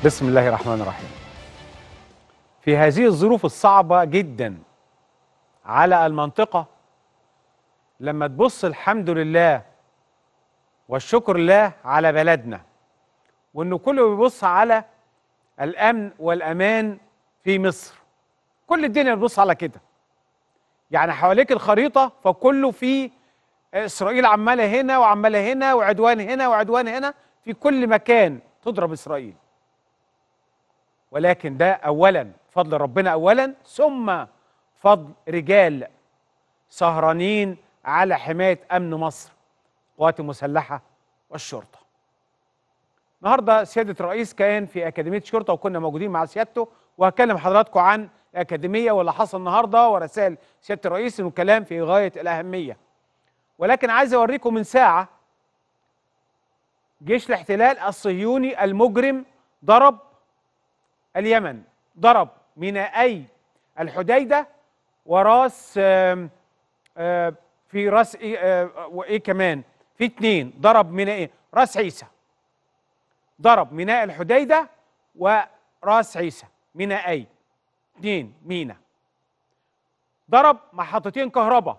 بسم الله الرحمن الرحيم في هذه الظروف الصعبة جدا على المنطقة لما تبص الحمد لله والشكر لله على بلدنا وانه كله بيبص على الامن والامان في مصر كل الدنيا بتبص على كده يعني حواليك الخريطة فكله في اسرائيل عمالة هنا وعمالة هنا وعدوان هنا وعدوان هنا في كل مكان تضرب اسرائيل ولكن ده اولا فضل ربنا اولا ثم فضل رجال سهرانين على حمايه امن مصر القوات المسلحه والشرطه. النهارده سياده الرئيس كان في اكاديميه الشرطه وكنا موجودين مع سيادته وهكلم حضراتكم عن الاكاديميه واللي حصل النهارده ورسائل سياده الرئيس انه كلام في غايه الاهميه. ولكن عايز اوريكم من ساعه جيش الاحتلال الصهيوني المجرم ضرب اليمن ضرب مينائي الحديده وراس آم آم في راس ايه آه وايه كمان في اتنين ضرب ميناء راس عيسى ضرب ميناء الحديده وراس عيسى مينائي اتنين مينا ضرب محطتين كهرباء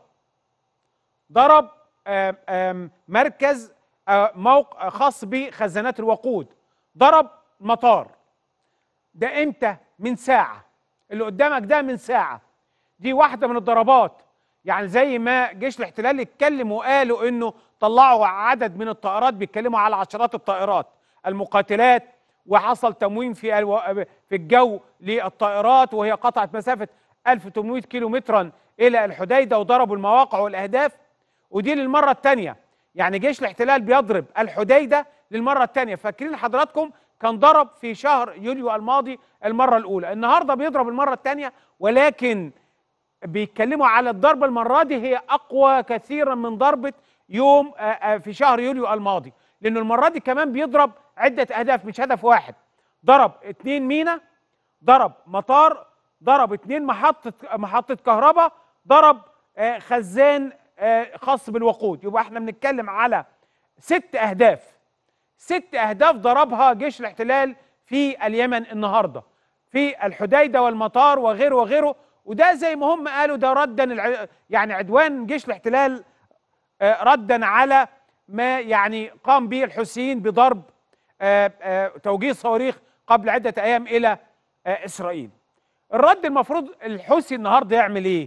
ضرب آم آم مركز موقع خاص بخزانات الوقود ضرب مطار ده امتى من ساعة اللي قدامك ده من ساعة دي واحدة من الضربات يعني زي ما جيش الاحتلال اتكلم وقالوا انه طلعوا عدد من الطائرات بيتكلموا على عشرات الطائرات المقاتلات وحصل تموين في في الجو للطائرات وهي قطعت مسافة 1800 كيلو مترا الى الحديدة وضربوا المواقع والاهداف ودي للمرة الثانية يعني جيش الاحتلال بيضرب الحديدة للمرة الثانية فاكرين حضراتكم كان ضرب في شهر يوليو الماضي المرة الأولى النهاردة بيضرب المرة الثانية ولكن بيتكلموا على الضربة المرة دي هي أقوى كثيرا من ضربة يوم في شهر يوليو الماضي لأنه المرة دي كمان بيضرب عدة أهداف مش هدف واحد ضرب اتنين مينا ضرب مطار ضرب اتنين محطة محطة كهرباء ضرب خزان خاص بالوقود يبقى احنا بنتكلم على ست أهداف ست اهداف ضربها جيش الاحتلال في اليمن النهارده في الحديده والمطار وغيره وغيره وده زي ما هم قالوا ده ردا الع... يعني عدوان جيش الاحتلال ردا على ما يعني قام به الحوثيين بضرب توجيه صواريخ قبل عده ايام الى اسرائيل. الرد المفروض الحوثي النهارده يعمل ايه؟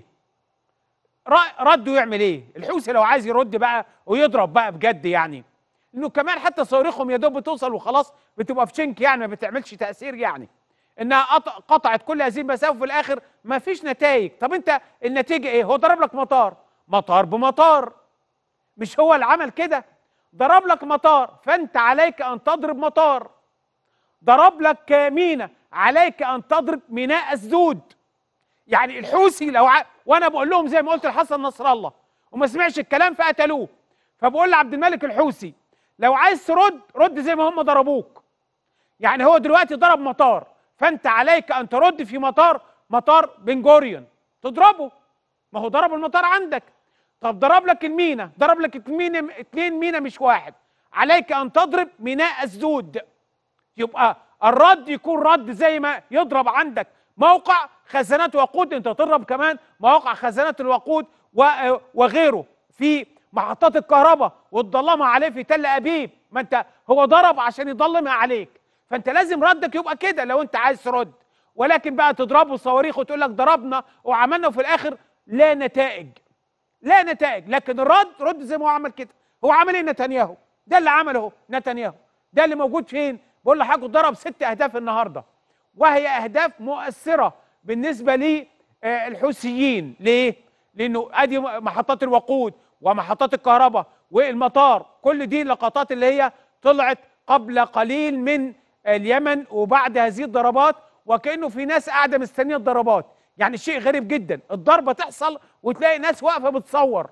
رده يعمل ايه؟ الحوثي لو عايز يرد بقى ويضرب بقى بجد يعني انه كمان حتى صواريخهم يا دوب بتوصل وخلاص بتبقى في شنك يعني ما بتعملش تاثير يعني انها قطعت كل هذه المسافه وفي الاخر ما فيش نتائج طب انت النتيجه ايه هو ضرب لك مطار مطار بمطار مش هو اللي عمل كده ضرب لك مطار فانت عليك ان تضرب مطار ضرب لك مينا عليك ان تضرب ميناء اسدود يعني الحوثي لو ع... وانا بقول لهم زي ما قلت لحسن نصر الله وما سمعش الكلام فقتلوه فبقول لعبد الملك الحوثي لو عايز ترد رد زي ما هم ضربوك يعني هو دلوقتي ضرب مطار فانت عليك ان ترد في مطار مطار بن جوريون تضربه ما هو ضرب المطار عندك طب ضرب لك المينا ضرب لك اتنين اتنين مينا مش واحد عليك ان تضرب ميناء اسدود يبقى الرد يكون رد زي ما يضرب عندك موقع خزانات وقود انت تضرب كمان مواقع خزانات الوقود وغيره في محطات الكهرباء وتضلمها عليه في تل ابيب ما انت هو ضرب عشان يضلمها عليك فانت لازم ردك يبقى كده لو انت عايز ترد ولكن بقى تضربه صواريخ وتقول لك ضربنا وعملنا وفي الاخر لا نتائج لا نتائج لكن الرد رد زي ما هو عمل كده هو عمل ايه نتنياهو ده اللي عمله نتنياهو ده اللي موجود فين بقول لحضرتك ضرب ست اهداف النهارده وهي اهداف مؤثره بالنسبه للحوثيين ليه لانه ادي محطات الوقود ومحطات الكهرباء والمطار كل دي لقطات اللي هي طلعت قبل قليل من اليمن وبعد هذه الضربات وكانه في ناس قاعده مستنيه الضربات يعني شيء غريب جدا الضربه تحصل وتلاقي ناس واقفه بتصور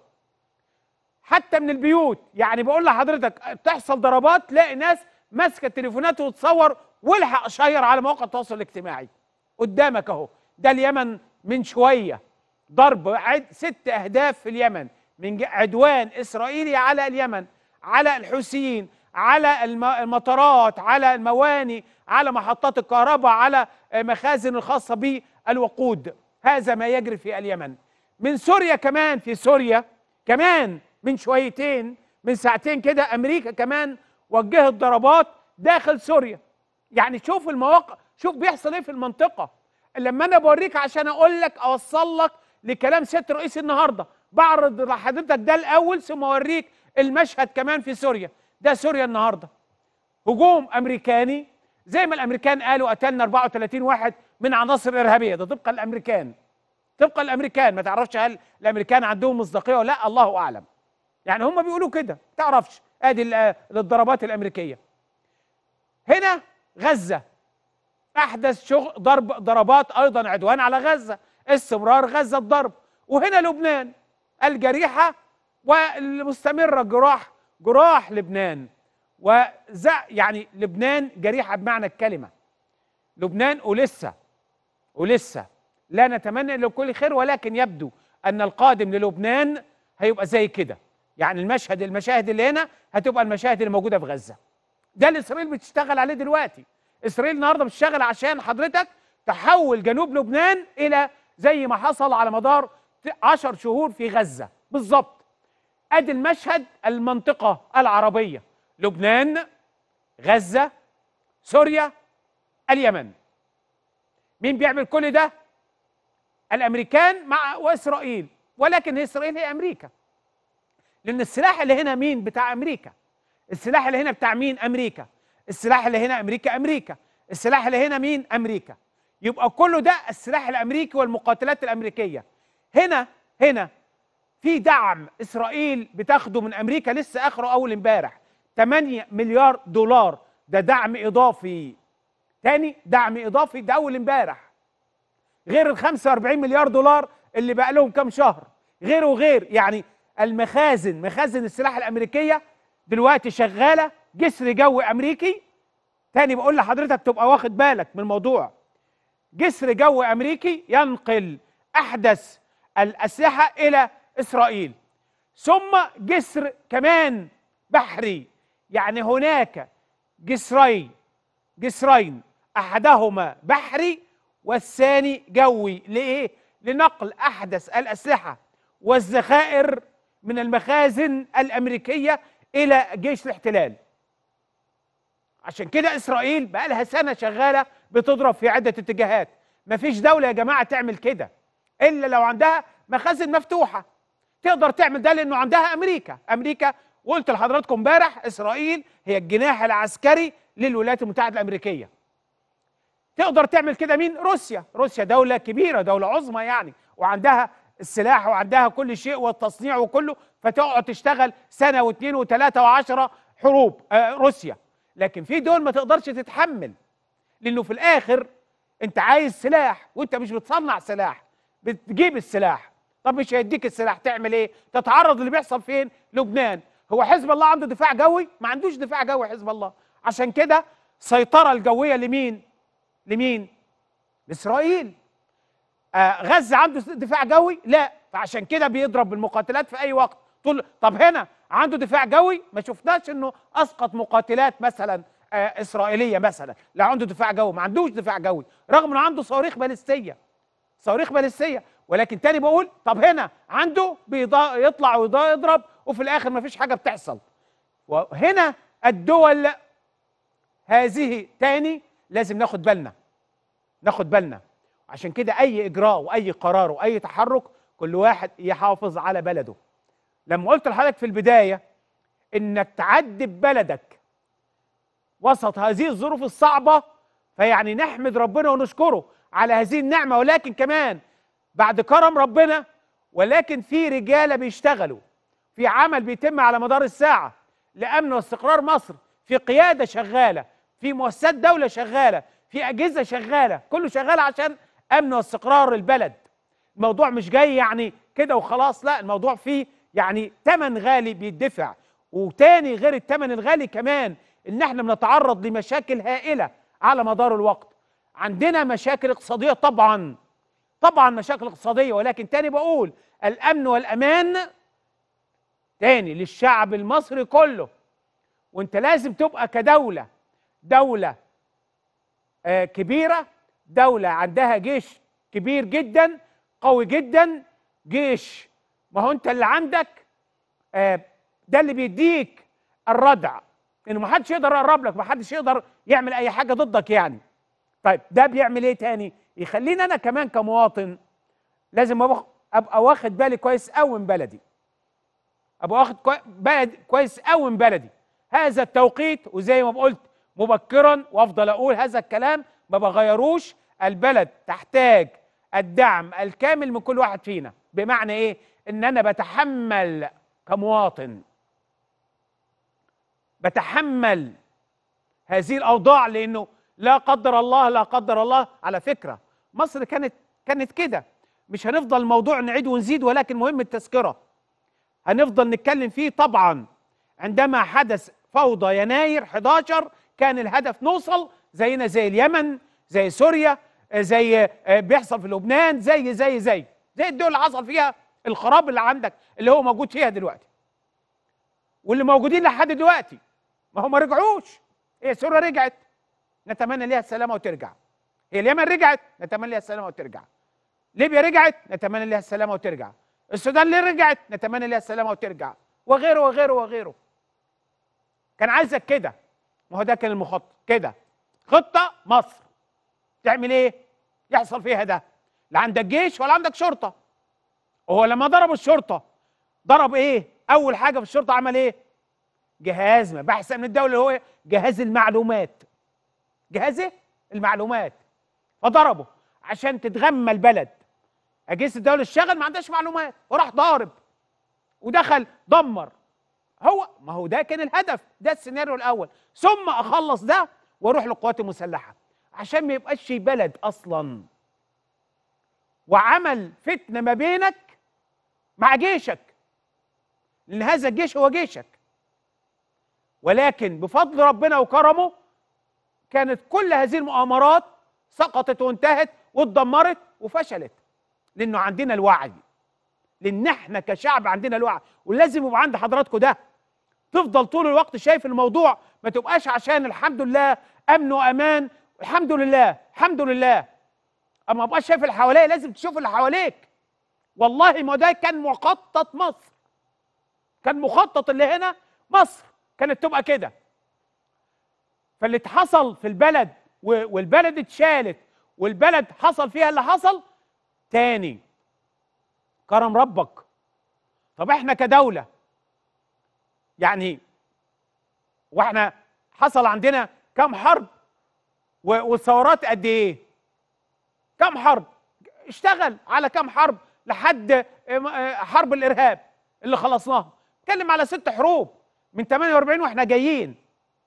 حتى من البيوت يعني بقول لحضرتك تحصل ضربات تلاقي ناس ماسكه التليفونات وتصور والحق شير على مواقع التواصل الاجتماعي قدامك اهو ده اليمن من شويه ضرب عد ست اهداف في اليمن من عدوان اسرائيلي على اليمن على الحوثيين على الم- المطارات على المواني على محطات الكهرباء على مخازن الخاصة بالوقود هذا ما يجري في اليمن من سوريا كمان في سوريا كمان من شويتين من ساعتين كده أمريكا كمان وجهت ضربات داخل سوريا يعني شوف المواقع شوف بيحصل ايه في المنطقة لما انا بوريك عشان اقول لك اوصل لك لكلام سياده الرئيس النهارده بعرض لحضرتك ده الاول ثم اوريك المشهد كمان في سوريا ده سوريا النهارده هجوم امريكاني زي ما الامريكان قالوا قتلنا 34 واحد من عناصر الارهابيه ده طبقا للامريكان طبقا للامريكان ما تعرفش هل الامريكان عندهم مصداقيه ولا لا الله اعلم يعني هم بيقولوا كده ما تعرفش ادي ال- الضربات الامريكيه هنا غزه احدث شغل ضرب ضربات ايضا عدوان على غزه استمرار غزه الضرب وهنا لبنان الجريحه والمستمره جراح جراح لبنان وز يعني لبنان جريحه بمعنى الكلمه لبنان ولسه ولسه لا نتمنى له كل خير ولكن يبدو ان القادم للبنان هيبقى زي كده يعني المشهد المشاهد اللي هنا هتبقى المشاهد اللي موجوده في غزه ده اللي اسرائيل بتشتغل عليه دلوقتي اسرائيل النهارده بتشتغل عشان حضرتك تحول جنوب لبنان الى زي ما حصل على مدار 10 شهور في غزه بالظبط ادي المشهد المنطقه العربيه لبنان غزه سوريا اليمن مين بيعمل كل ده الامريكان مع واسرائيل ولكن اسرائيل هي امريكا لان السلاح اللي هنا مين بتاع امريكا السلاح اللي هنا بتاع مين امريكا السلاح اللي هنا امريكا امريكا السلاح اللي هنا مين امريكا يبقى كله ده السلاح الامريكي والمقاتلات الامريكيه هنا هنا في دعم اسرائيل بتاخده من امريكا لسه اخره اول امبارح 8 مليار دولار ده دعم اضافي تاني دعم اضافي ده اول امبارح غير ال 45 مليار دولار اللي بقى لهم كام شهر غير وغير يعني المخازن مخازن السلاح الامريكيه دلوقتي شغاله جسر جوي امريكي تاني بقول لحضرتك تبقى واخد بالك من الموضوع جسر جوي امريكي ينقل احدث الاسلحه الى اسرائيل ثم جسر كمان بحري يعني هناك جسرين جسرين احدهما بحري والثاني جوي لايه لنقل احدث الاسلحه والذخائر من المخازن الامريكيه الى جيش الاحتلال عشان كده اسرائيل بقى لها سنه شغاله بتضرب في عده اتجاهات مفيش دوله يا جماعه تعمل كده الا لو عندها مخازن مفتوحه تقدر تعمل ده لانه عندها امريكا امريكا وقلت لحضراتكم امبارح اسرائيل هي الجناح العسكري للولايات المتحده الامريكيه تقدر تعمل كده مين روسيا روسيا دوله كبيره دوله عظمى يعني وعندها السلاح وعندها كل شيء والتصنيع وكله فتقعد تشتغل سنه واثنين وثلاثه وعشره حروب آه روسيا لكن في دول ما تقدرش تتحمل لانه في الاخر انت عايز سلاح وانت مش بتصنع سلاح بتجيب السلاح طب مش هيديك السلاح تعمل ايه تتعرض اللي بيحصل فين لبنان هو حزب الله عنده دفاع جوي ما عندوش دفاع جوي حزب الله عشان كده السيطره الجويه لمين لمين لاسرائيل آه غزه عنده دفاع جوي لا فعشان كده بيضرب بالمقاتلات في اي وقت طول طب هنا عنده دفاع جوي ما شفناش انه اسقط مقاتلات مثلا آه اسرائيليه مثلا لا عنده دفاع جوي ما عندوش دفاع جوي رغم انه عنده صواريخ باليستيه صواريخ باليستيه ولكن تاني بقول طب هنا عنده بيضا يطلع ويضرب وفي الاخر ما فيش حاجه بتحصل وهنا الدول هذه تاني لازم ناخد بالنا ناخد بالنا عشان كده اي اجراء واي قرار واي تحرك كل واحد يحافظ على بلده لما قلت لحضرتك في البدايه انك تعدي ببلدك وسط هذه الظروف الصعبه فيعني نحمد ربنا ونشكره على هذه النعمه ولكن كمان بعد كرم ربنا ولكن في رجاله بيشتغلوا في عمل بيتم على مدار الساعه لامن واستقرار مصر في قياده شغاله في مؤسسات دوله شغاله في اجهزه شغاله كله شغال عشان امن واستقرار البلد الموضوع مش جاي يعني كده وخلاص لا الموضوع فيه يعني ثمن غالي بيدفع وتاني غير الثمن الغالي كمان ان احنا بنتعرض لمشاكل هائله على مدار الوقت عندنا مشاكل اقتصاديه طبعا طبعا مشاكل اقتصاديه ولكن تاني بقول الامن والامان تاني للشعب المصري كله وانت لازم تبقى كدوله دوله آه، كبيره دوله عندها جيش كبير جدا قوي جدا جيش ما هو انت اللي عندك آه، ده اللي بيديك الردع ان ما حدش يقدر يقرب لك ما حدش يقدر يعمل اي حاجه ضدك يعني طيب ده بيعمل ايه تاني يخليني انا كمان كمواطن لازم أبقى- ابقى واخد بالي كويس قوي من بلدي ابقى واخد كوي- بلد كويس قوي من بلدي هذا التوقيت وزي ما قلت مبكرا وافضل اقول هذا الكلام ما بغيروش البلد تحتاج الدعم الكامل من كل واحد فينا بمعنى ايه ان انا بتحمل كمواطن بتحمل هذه الاوضاع لانه لا قدر الله لا قدر الله على فكره مصر كانت كانت كده مش هنفضل الموضوع نعيد ونزيد ولكن مهم التذكره هنفضل نتكلم فيه طبعا عندما حدث فوضى يناير 11 كان الهدف نوصل زينا زي اليمن زي سوريا آه، زي آه، بيحصل في لبنان زي زي زي زي الدول اللي حصل فيها الخراب اللي عندك اللي هو موجود فيها دلوقتي واللي موجودين لحد دلوقتي ما هم ما رجعوش هي سوريا رجعت نتمنى ليها السلامه وترجع هي اليمن رجعت نتمنى ليها السلامه وترجع ليبيا رجعت نتمنى ليها السلامه وترجع السودان ليه رجعت نتمنى ليها السلامه وترجع وغيره وغيره وغيره كان عايزك كده ما هو ده كان المخطط كده خطه مصر تعمل ايه يحصل فيها ده لا عندك جيش ولا عندك شرطه هو لما ضربوا الشرطه ضرب ايه اول حاجه في الشرطه عمل ايه جهاز مباحث امن الدوله اللي هو جهاز المعلومات جهاز ايه المعلومات فضربه عشان تتغمى البلد اجهزه الدوله اشتغل ما عندهاش معلومات وراح ضارب ودخل دمر هو ما هو ده كان الهدف ده السيناريو الاول ثم اخلص ده واروح للقوات المسلحه عشان ما يبقاش في بلد اصلا وعمل فتنه ما بينك مع جيشك لان هذا الجيش هو جيشك ولكن بفضل ربنا وكرمه كانت كل هذه المؤامرات سقطت وانتهت واتدمرت وفشلت لانه عندنا الوعي لان احنا كشعب عندنا الوعي ولازم يبقى عند حضراتكم ده تفضل طول الوقت شايف الموضوع ما تبقاش عشان الحمد لله امن وامان الحمد لله الحمد لله اما ابقاش شايف اللي حواليا لازم تشوف اللي حواليك والله ما ده كان مخطط مصر كان مخطط اللي هنا مصر كانت تبقى كده فاللي حصل في البلد و- والبلد اتشالت والبلد حصل فيها اللي حصل تاني كرم ربك طب احنا كدولة يعني واحنا حصل عندنا كم حرب و- والثورات قد ايه كم حرب اشتغل على كم حرب لحد ام- اه حرب الارهاب اللي خلصناها اتكلم على ست حروب من 48 واحنا جايين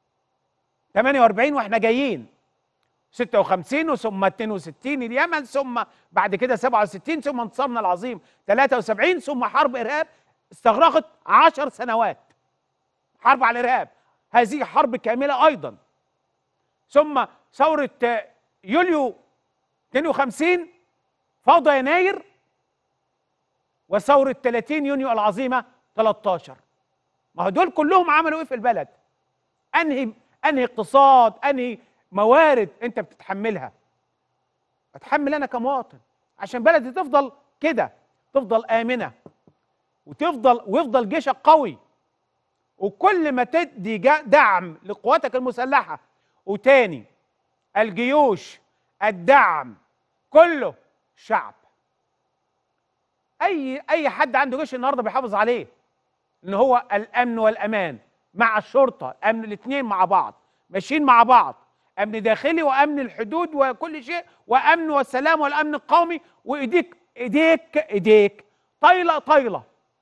48 واحنا جايين 56 وثم 62 اليمن ثم بعد كده 67 ثم انتصارنا العظيم 73 ثم حرب ارهاب استغرقت 10 سنوات حرب على الارهاب هذه حرب كامله ايضا ثم ثوره آه، يوليو 52 فوضى يناير وثوره 30 يونيو العظيمه 13 ما هو دول كلهم عملوا ايه في البلد انهي انهي اقتصاد انهي موارد انت بتتحملها اتحمل انا كمواطن عشان بلدي تفضل كده تفضل امنه وتفضل ويفضل جيشك قوي وكل ما تدي جا- دعم لقواتك المسلحه وتاني الجيوش الدعم كله شعب اي اي حد عنده جيش النهارده بيحافظ عليه ان هو الامن والامان مع الشرطه امن الاثنين مع بعض ماشيين مع بعض امن داخلي وامن الحدود وكل شيء وامن والسلام والامن القومي وايديك ايديك ايديك طايله طايله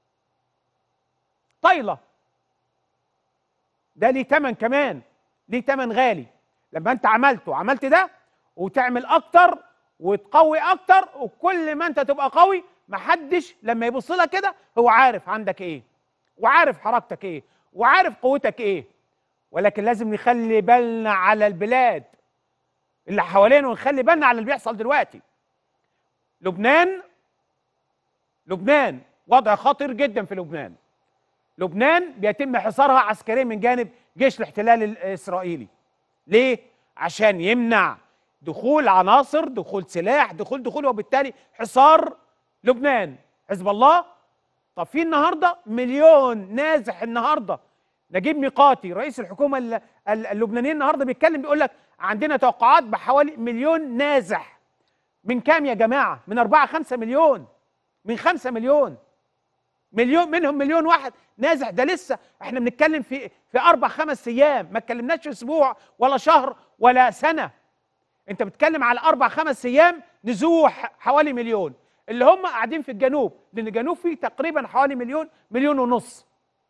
طايله ده ليه تمن كمان ليه تمن غالي لما انت عملته عملت ده وتعمل اكتر وتقوي اكتر وكل ما انت تبقى قوي محدش لما يبص لك كده هو عارف عندك ايه وعارف حركتك ايه وعارف قوتك ايه ولكن لازم نخلي بالنا على البلاد اللي حوالينا ونخلي بالنا على اللي بيحصل دلوقتي لبنان لبنان وضع خطير جدا في لبنان لبنان بيتم حصارها عسكريا من جانب جيش الاحتلال الاسرائيلي ليه عشان يمنع دخول عناصر دخول سلاح دخول دخول وبالتالي حصار لبنان حزب الله طب في النهارده مليون نازح النهارده نجيب ميقاتي رئيس الحكومه اللبنانيه النهارده بيتكلم بيقول لك عندنا توقعات بحوالي مليون نازح من كام يا جماعه من 4 5 مليون من 5 مليون مليون منهم مليون واحد نازح ده لسه احنا بنتكلم في في اربع خمس ايام ما اتكلمناش اسبوع ولا شهر ولا سنه انت بتتكلم على اربع خمس ايام نزوح حوالي مليون اللي هم قاعدين في الجنوب لان الجنوب فيه تقريبا حوالي مليون مليون ونص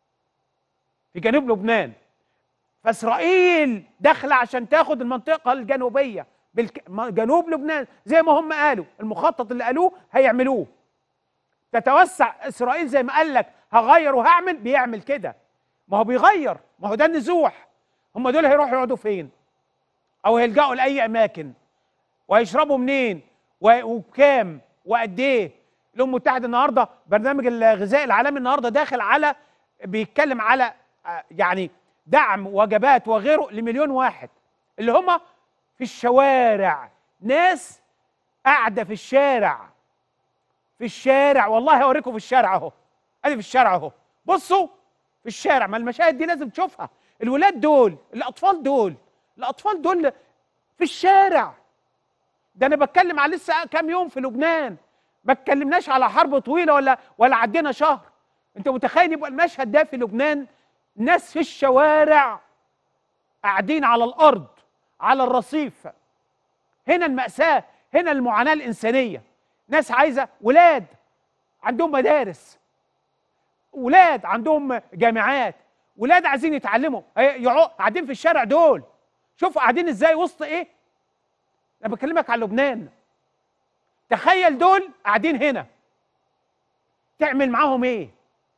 في جنوب لبنان فاسرائيل داخله عشان تاخد المنطقه الجنوبيه جنوب لبنان زي ما هم قالوا المخطط اللي قالوه هيعملوه تتوسع اسرائيل زي ما قال لك هغير وهعمل بيعمل كده ما هو بيغير ما هو ده النزوح هم دول هيروحوا يقعدوا فين او هيلجأوا لاي اماكن وهيشربوا منين وبكام وقد ايه الامم المتحده النهارده برنامج الغذاء العالمي النهارده داخل على بيتكلم على آه، يعني دعم وجبات وغيره لمليون واحد اللي هم في الشوارع ناس قاعده في الشارع في الشارع والله هوريكم في الشارع اهو ادي في الشارع اهو بصوا في الشارع ما المشاهد دي لازم تشوفها الولاد دول الاطفال دول الاطفال دول في الشارع ده انا بتكلم على لسه كام يوم في لبنان ما اتكلمناش على حرب طويله ولا ولا عدينا شهر انت متخيل يبقى المشهد ده في لبنان ناس في الشوارع قاعدين على الارض على الرصيف هنا المأساة هنا المعاناة الإنسانية ناس عايزة ولاد عندهم مدارس ولاد عندهم جامعات ولاد عايزين يتعلموا قاعدين في الشارع دول شوفوا قاعدين ازاي وسط ايه انا بكلمك على لبنان تخيل دول قاعدين هنا تعمل معاهم ايه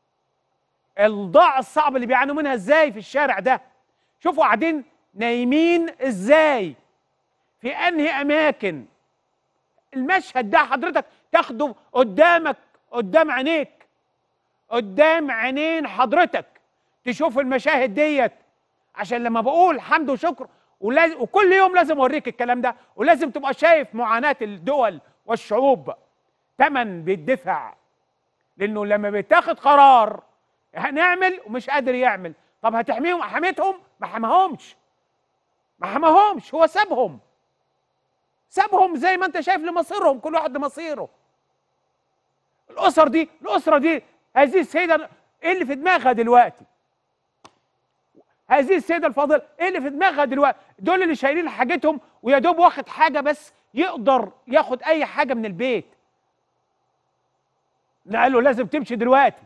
الضاع الصعب اللي بيعانوا منها ازاي في الشارع ده شوفوا قاعدين نايمين ازاي في انهي اماكن المشهد ده حضرتك تاخده قدامك قدام عينيك قدام عينين حضرتك تشوف المشاهد ديت عشان لما بقول حمد وشكر ولازم وكل يوم لازم اوريك الكلام ده ولازم تبقى شايف معاناه الدول والشعوب ثمن بيدفع لانه لما بيتاخد قرار هنعمل ومش قادر يعمل طب هتحميهم حميتهم ما حماهمش ما حماهمش هو سابهم سابهم زي ما انت شايف لمصيرهم كل واحد لمصيره الاسر دي الاسره دي هذه السيده ايه اللي في دماغها دلوقتي هذه السيده الفاضله ايه اللي في دماغها دلوقتي دول اللي شايلين حاجتهم ويا دوب واخد حاجه بس يقدر ياخد اي حاجه من البيت قال له لازم تمشي دلوقتي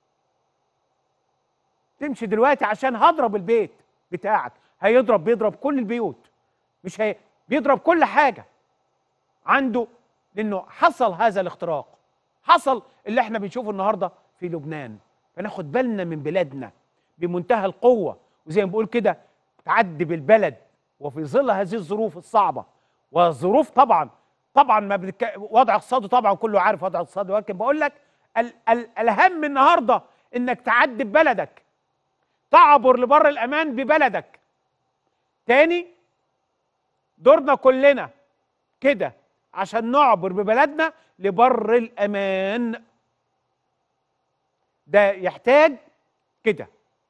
تمشي دلوقتي عشان هضرب البيت بتاعك هيضرب بيضرب كل البيوت مش هي بيضرب كل حاجه عنده لانه حصل هذا الاختراق حصل اللي احنا بنشوفه النهارده في لبنان فناخد بالنا من بلادنا بمنتهى القوه وزي ما بقول كده تعدي بالبلد وفي ظل هذه الظروف الصعبه والظروف طبعا طبعا ما بنك... وضع اقتصادي طبعا كله عارف وضع اقتصادي ولكن بقول لك ال... ال... الاهم النهارده انك تعدي ببلدك تعبر لبر الامان ببلدك تاني دورنا كلنا كده عشان نعبر ببلدنا لبر الامان ده يحتاج كده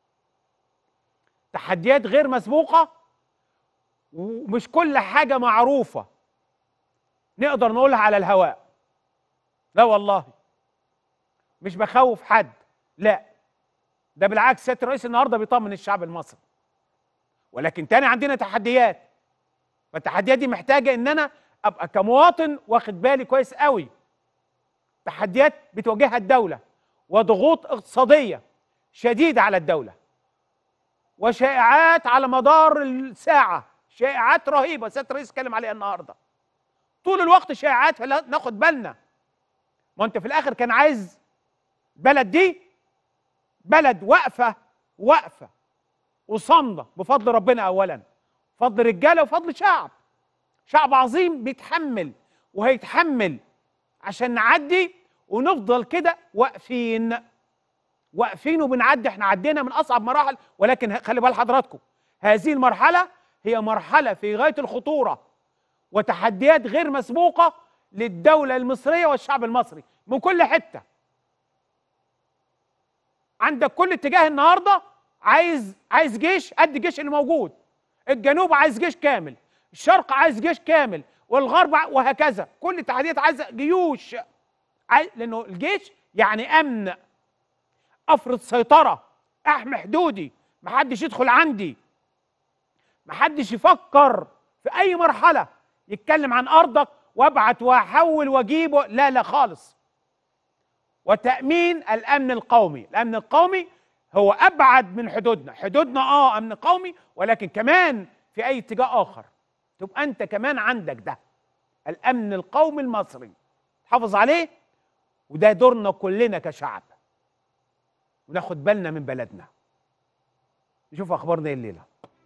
تحديات غير مسبوقه ومش كل حاجه معروفه نقدر نقولها على الهواء لا والله مش بخوف حد لا ده بالعكس سياده الرئيس النهارده بيطمن الشعب المصري ولكن تاني عندنا تحديات فالتحديات دي محتاجه ان انا ابقى كمواطن واخد بالي كويس قوي تحديات بتواجهها الدوله وضغوط اقتصاديه شديده على الدوله وشائعات على مدار الساعه شائعات رهيبه سياده الرئيس اتكلم عليها النهارده طول الوقت شائعات فناخد بالنا ما انت في الاخر كان عايز بلد دي بلد واقفه واقفه وصامده بفضل ربنا اولا فضل رجاله وفضل شعب شعب عظيم بيتحمل وهيتحمل عشان نعدي ونفضل كده واقفين واقفين وبنعدي احنا عدينا من اصعب مراحل ولكن خلي بال حضراتكم هذه المرحله هي مرحله في غايه الخطوره وتحديات غير مسبوقه للدوله المصريه والشعب المصري من كل حته عندك كل اتجاه النهارده عايز عايز جيش قد الجيش اللي موجود الجنوب عايز جيش كامل الشرق عايز جيش كامل والغرب ع- وهكذا كل التحديات عايزه جيوش عايز لانه الجيش يعني امن افرض سيطره احمي حدودي محدش يدخل عندي محدش يفكر في اي مرحله يتكلم عن ارضك وابعت واحول واجيب و- لا لا خالص وتامين الامن القومي الامن القومي هو ابعد من حدودنا حدودنا اه امن قومي ولكن كمان في اي اتجاه اخر تبقى انت كمان عندك ده الامن القومي المصري تحافظ عليه وده دورنا كلنا كشعب وناخد بالنا من بلدنا نشوف اخبارنا ايه الليله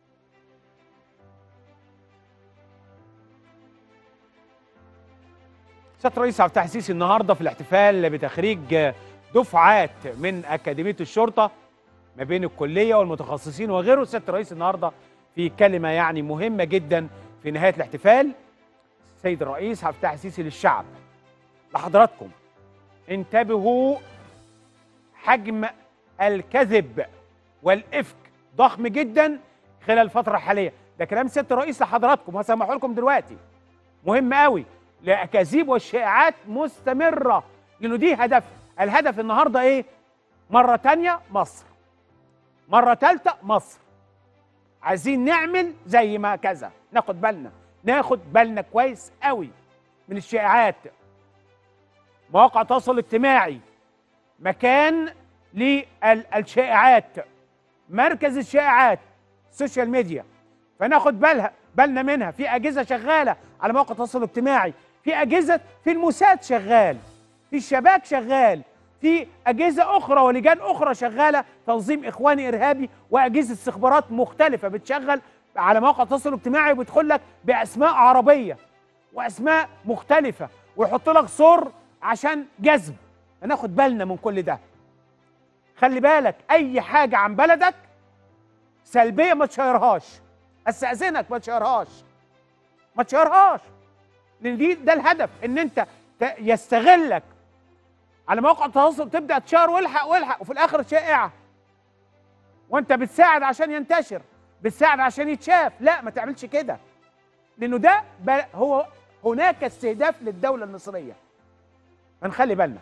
سياده الرئيس عبد الفتاح السيسي النهارده في الاحتفال بتخريج دفعات من اكاديميه الشرطه ما بين الكليه والمتخصصين وغيره سياده الرئيس النهارده في كلمه يعني مهمه جدا في نهايه الاحتفال السيد الرئيس عبد الفتاح السيسي للشعب لحضراتكم انتبهوا حجم الكذب والافك ضخم جدا خلال الفتره الحاليه ده كلام سياده الرئيس لحضراتكم وهسمحه لكم دلوقتي مهم قوي الاكاذيب والشائعات مستمره لانه دي هدف الهدف النهارده ايه مره تانية مصر مره ثالثه مصر عايزين نعمل زي ما كذا ناخد بالنا ناخد بالنا كويس قوي من الشائعات مواقع التواصل الاجتماعي مكان للشائعات مركز الشائعات السوشيال ميديا فناخد بالها بالنا منها في اجهزه شغاله على مواقع التواصل الاجتماعي في اجهزه في الموساد شغال في الشباك شغال في اجهزه اخرى ولجان اخرى شغاله تنظيم اخواني ارهابي واجهزه استخبارات مختلفه بتشغل على مواقع التواصل الاجتماعي وبتدخل لك باسماء عربيه واسماء مختلفه ويحط لك صور عشان جذب هناخد بالنا من كل ده خلي بالك اي حاجه عن بلدك سلبيه ما تشيرهاش استاذنك ما تشيرهاش ما تشيرهاش لان دي ده الهدف ان انت ت- يستغلك على مواقع التواصل تبدا تشير والحق والحق وفي الاخر شائعه وانت بتساعد عشان ينتشر بتساعد عشان يتشاف لا ما تعملش كده لانه ده ب- هو هناك استهداف للدوله المصريه فنخلي بالنا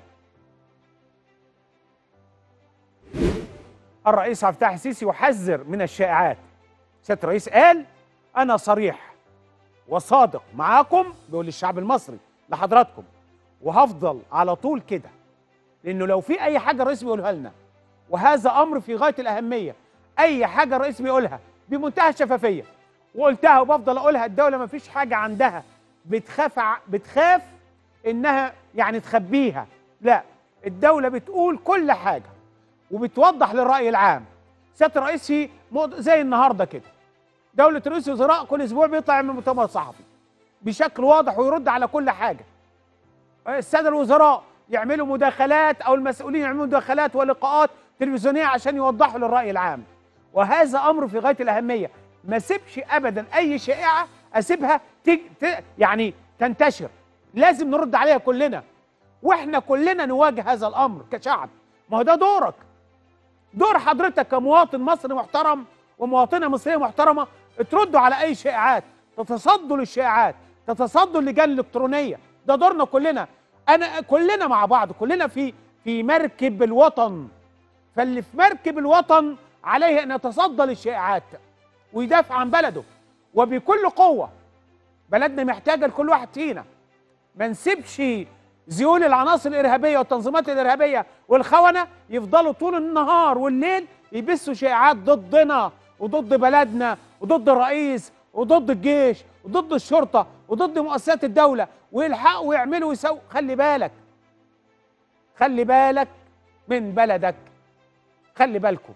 الرئيس عبد الفتاح السيسي يحذر من الشائعات سياده الرئيس قال انا صريح وصادق معاكم بيقول للشعب المصري لحضراتكم وهفضل على طول كده لانه لو في اي حاجه الرئيس بيقولها لنا وهذا امر في غايه الاهميه اي حاجه الرئيس بيقولها بمنتهى الشفافيه وقلتها وبفضل اقولها الدوله ما فيش حاجه عندها بتخاف ع- بتخاف انها يعني تخبيها لا الدوله بتقول كل حاجه وبتوضح للراي العام سياده الرئيس في مؤت- زي النهارده كده دوله رئيس الوزراء كل اسبوع بيطلع يعمل مؤتمر صحفي بشكل واضح ويرد على كل حاجه الساده الوزراء يعملوا مداخلات او المسؤولين يعملوا مداخلات ولقاءات تلفزيونيه عشان يوضحوا للراي العام وهذا امر في غايه الاهميه ما سيبش ابدا اي شائعه اسيبها تج... ت... يعني تنتشر لازم نرد عليها كلنا واحنا كلنا نواجه هذا الامر كشعب ما هو ده دورك دور حضرتك كمواطن مصري محترم ومواطنه مصريه محترمه تردوا على اي شائعات تتصدوا للشائعات تتصدوا اللجان الالكترونيه ده دورنا كلنا انا كلنا مع بعض كلنا في في مركب الوطن فاللي في مركب الوطن عليه ان يتصدى للشائعات ويدافع عن بلده وبكل قوه بلدنا محتاجه لكل واحد فينا ما نسيبش ذيول العناصر الارهابيه والتنظيمات الارهابيه والخونه يفضلوا طول النهار والليل يبثوا شائعات ضدنا وضد بلدنا وضد الرئيس وضد الجيش وضد الشرطه وضد مؤسسات الدوله ويلحقوا ويعملوا ويسووا خلي بالك خلي بالك من بلدك خلي بالكم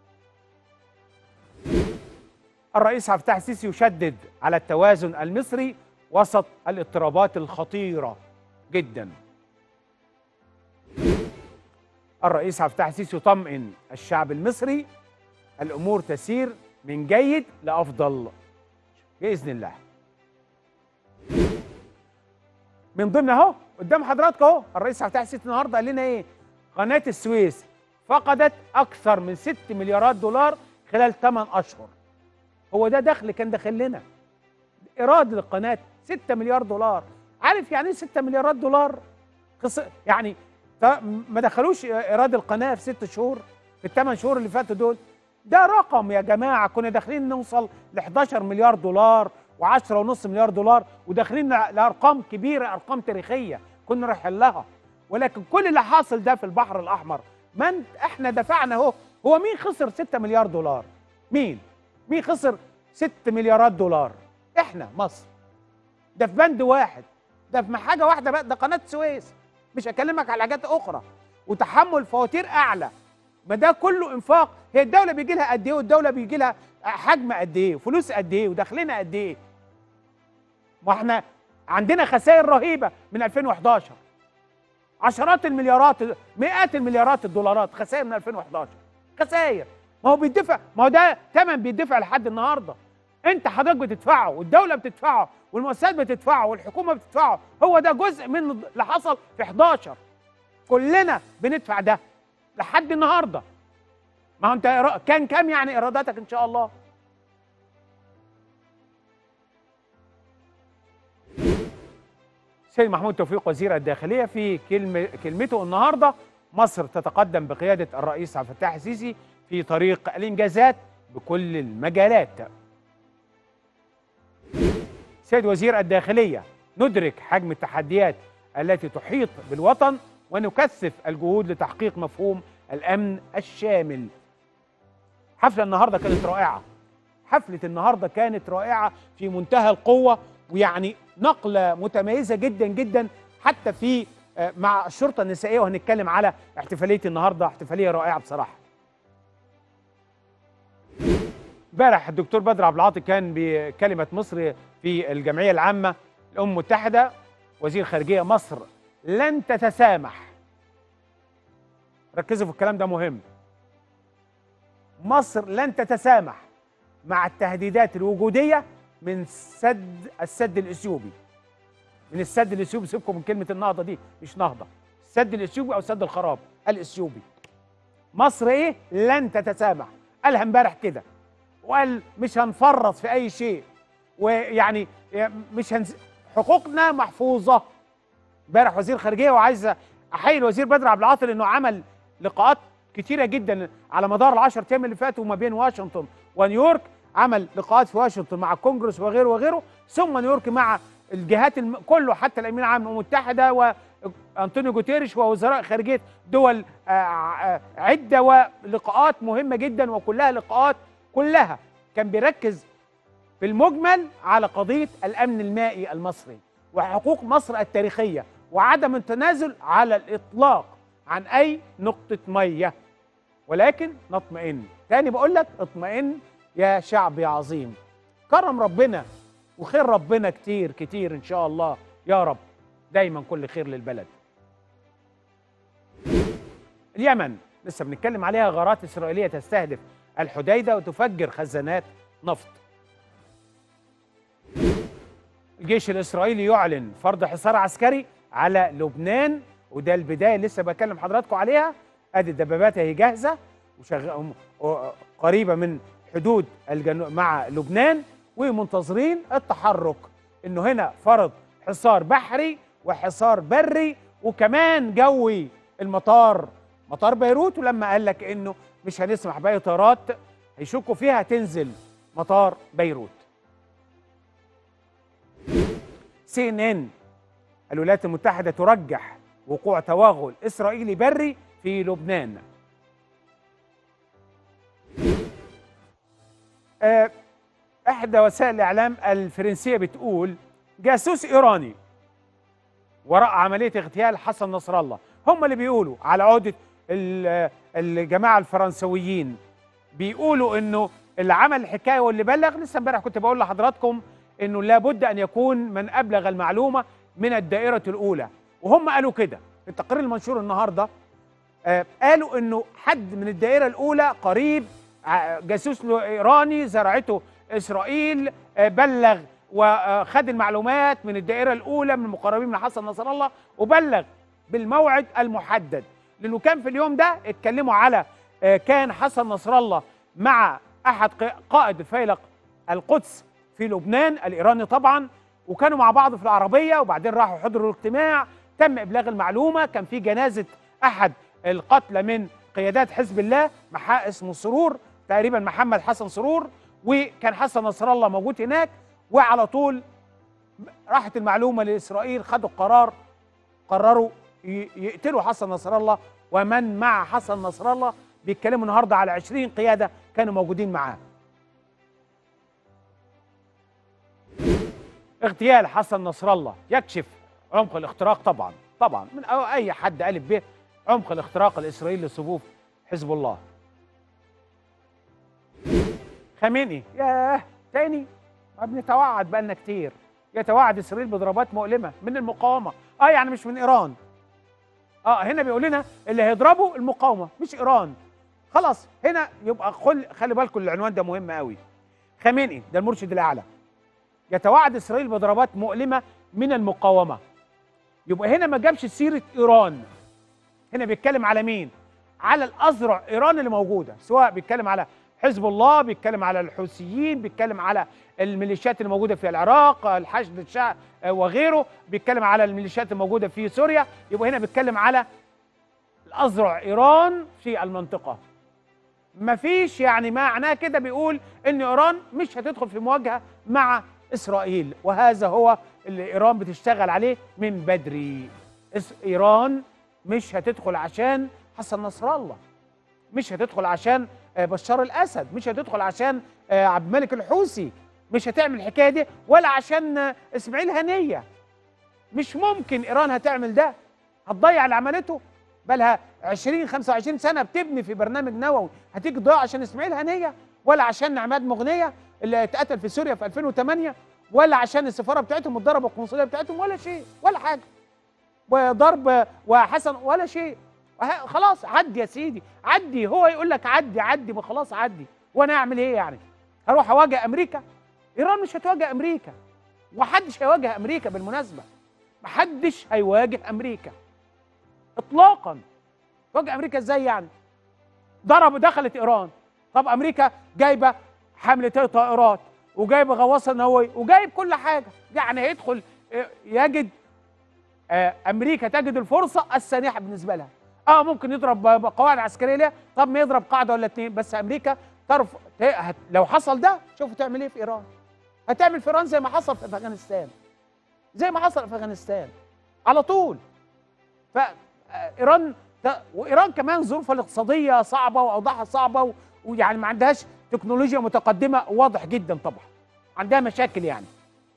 الرئيس عبد الفتاح السيسي يشدد على التوازن المصري وسط الاضطرابات الخطيره جدا الرئيس عبد الفتاح السيسي يطمئن الشعب المصري الامور تسير من جيد لافضل باذن الله من ضمن اهو قدام حضراتكم اهو الرئيس عبد الفتاح السيسي النهارده قال لنا ايه قناه السويس فقدت اكثر من 6 مليارات دولار خلال 8 اشهر هو ده دخل كان داخل لنا ايراد للقناه 6 مليار دولار عارف يعني ايه 6 مليارات دولار قص... يعني ط- ما دخلوش ايراد القناه في ست شهور في الثمان شهور اللي فاتوا دول ده رقم يا جماعه كنا داخلين نوصل ل 11 مليار دولار و10 ونص مليار دولار وداخلين ل- لارقام كبيره ارقام تاريخيه كنا رايحين لها ولكن كل اللي حاصل ده في البحر الاحمر من احنا دفعنا اهو هو مين خسر 6 مليار دولار مين مين خسر 6 مليارات دولار احنا مصر ده في بند واحد ده في حاجه واحده بقى ده قناه السويس مش هكلمك على حاجات اخرى وتحمل فواتير اعلى ما ده كله انفاق هي الدوله بيجي لها قد ايه والدوله بيجي لها حجم قد ايه وفلوس قد ايه ودخلنا قد ايه ما احنا عندنا خسائر رهيبه من 2011 عشرات المليارات مئات المليارات الدولارات خسائر من 2011 خسائر ما هو بيدفع ما هو ده ثمن بيدفع لحد النهارده انت حضرتك بتدفعه والدوله بتدفعه والمؤسسات بتدفعه والحكومه بتدفعه هو ده جزء من اللي حصل في 11 كلنا بندفع ده لحد النهارده ما هو انت إيرا- كان كام يعني ايراداتك ان شاء الله سيد محمود توفيق وزير الداخليه في كلمه كلمته النهارده مصر تتقدم بقياده الرئيس عبد الفتاح السيسي في طريق الانجازات بكل المجالات. سيد وزير الداخليه ندرك حجم التحديات التي تحيط بالوطن ونكثف الجهود لتحقيق مفهوم الامن الشامل. حفله النهارده كانت رائعه. حفله النهارده كانت رائعه في منتهى القوه ويعني نقله متميزه جدا جدا حتى في آه، مع الشرطه النسائيه وهنتكلم على احتفاليه النهارده احتفاليه رائعه بصراحه. امبارح الدكتور بدر عبد العاطي كان بكلمه مصر في الجمعيه العامه الامم المتحده وزير خارجيه مصر لن تتسامح. ركزوا في الكلام ده مهم. مصر لن تتسامح مع التهديدات الوجوديه من سد السد الاثيوبي من السد الاثيوبي سيبكم من كلمه النهضه دي مش نهضه السد الاثيوبي او سد الخراب الاثيوبي مصر ايه لن تتسامح قالها امبارح كده وقال مش هنفرط في اي شيء ويعني مش هنز... حقوقنا محفوظه امبارح وزير خارجيه وعايز احيي الوزير بدر عبد العاطي لانه عمل لقاءات كتيره جدا على مدار العشر ايام اللي فاتوا ما بين واشنطن ونيويورك عمل لقاءات في واشنطن مع الكونجرس وغيره وغيره ثم نيويورك مع الجهات الم... كله حتى الامين العام للامم المتحده وانطونيو جوتيريش ووزراء خارجيه دول آه، آه، عده ولقاءات مهمه جدا وكلها لقاءات كلها كان بيركز في المجمل على قضيه الامن المائي المصري وحقوق مصر التاريخيه وعدم التنازل على الاطلاق عن اي نقطه ميه ولكن نطمئن تاني بقول لك اطمئن يا شعب يا عظيم كرم ربنا وخير ربنا كتير كتير ان شاء الله يا رب دايما كل خير للبلد اليمن لسه بنتكلم عليها غارات اسرائيليه تستهدف الحديده وتفجر خزانات نفط الجيش الاسرائيلي يعلن فرض حصار عسكري على لبنان وده البدايه لسه بكلم حضراتكم عليها ادي الدبابات اهي جاهزه وشغ... قريبه من حدود الجنو... مع لبنان ومنتظرين التحرك انه هنا فرض حصار بحري وحصار بري وكمان جوي المطار مطار بيروت ولما قال لك انه مش هنسمح باي طيارات هيشكوا فيها تنزل مطار بيروت سي ان ان الولايات المتحده ترجح وقوع توغل اسرائيلي بري في لبنان آه، احدى وسائل الاعلام الفرنسيه بتقول جاسوس ايراني وراء عمليه اغتيال حسن نصر الله هم اللي بيقولوا على عهده ال- الجماعه الفرنسويين بيقولوا انه اللي عمل الحكايه واللي بلغ لسه امبارح كنت بقول لحضراتكم انه لابد ان يكون من ابلغ المعلومه من الدائره الاولى وهم قالوا كده في التقرير المنشور النهارده آه، قالوا انه حد من الدائره الاولى قريب ع- جاسوس له- ايراني زرعته اسرائيل آه، بلغ وخد المعلومات من الدائره الاولى من المقربين من حسن نصر الله وبلغ بالموعد المحدد لانه كان في اليوم ده اتكلموا على آه، كان حسن نصر الله مع احد ق- قائد فيلق القدس في لبنان الايراني طبعا وكانوا مع بعض في العربيه وبعدين راحوا حضروا الاجتماع تم ابلاغ المعلومه كان في جنازه احد القتلى من قيادات حزب الله محا اسمه سرور تقريبا محمد حسن سرور وكان حسن نصر الله موجود هناك وعلى طول راحت المعلومه لاسرائيل خدوا قرار قرروا ي- يقتلوا حسن نصر الله ومن مع حسن نصر الله بيتكلموا النهارده على 20 قياده كانوا موجودين معاه اغتيال حسن نصر الله يكشف عمق الاختراق طبعا طبعا من أو اي حد الف به عمق الاختراق الاسرائيلي لصفوف حزب الله خامنئي ياه تاني ما بنتوعد بقالنا كتير يتوعد اسرائيل بضربات مؤلمه من المقاومه اه يعني مش من ايران اه هنا بيقول لنا اللي هيضربوا المقاومه مش ايران خلاص هنا يبقى خل خلي بالكم العنوان ده مهم قوي خامنئي ده المرشد الاعلى يتوعد اسرائيل بضربات مؤلمه من المقاومه يبقى هنا ما جابش سيره ايران هنا بيتكلم على مين على الاذرع ايران اللي موجوده سواء بيتكلم على حزب الله بيتكلم على الحوثيين بيتكلم على الميليشيات اللي موجوده في العراق الحشد الشعب وغيره بيتكلم على الميليشيات الموجوده في سوريا يبقى هنا بيتكلم على الاذرع ايران في المنطقه مفيش يعني معناه كده بيقول ان ايران مش هتدخل في مواجهه مع اسرائيل وهذا هو اللي ايران بتشتغل عليه من بدري إس- ايران مش هتدخل عشان حسن نصر الله مش هتدخل عشان آه، بشار الاسد مش هتدخل عشان آه، عبد الملك الحوثي مش هتعمل الحكايه دي ولا عشان آه، اسماعيل هنيه مش ممكن ايران هتعمل ده هتضيع اللي عملته بلها 20 25 سنه بتبني في برنامج نووي هتيجي تضيع عشان اسماعيل هنيه ولا عشان عماد مغنيه اللي اتقتل في سوريا في 2008 ولا عشان السفاره بتاعتهم اتضرب القنصليه بتاعتهم ولا شيء ولا حاجه وضرب وحسن ولا شيء وه- خلاص عدي يا سيدي عدي هو يقول لك عدي عدي ما خلاص عدي وانا اعمل ايه يعني هروح اواجه امريكا ايران مش هتواجه امريكا ومحدش هيواجه امريكا بالمناسبه محدش هيواجه امريكا اطلاقا تواجه امريكا ازاي يعني ضرب دخلت ايران طب امريكا جايبه حمله طائرات وجايبه غواصه نوويه وجايب كل حاجه يعني هيدخل آه، يجد آه، امريكا تجد الفرصه السانحه بالنسبه لها اه ممكن يضرب ب- بقواعد عسكريه ليها طب ما يضرب قاعده ولا اتنين بس امريكا تعرف ت- هت- لو حصل ده شوفوا تعمل ايه في ايران هتعمل في ايران زي ما حصل في افغانستان زي ما حصل في افغانستان على طول فايران وايران كمان ظروفها الاقتصاديه صعبه واوضاعها صعبه و- ويعني ما عندهاش تكنولوجيا متقدمه واضح جدا طبعا عندها مشاكل يعني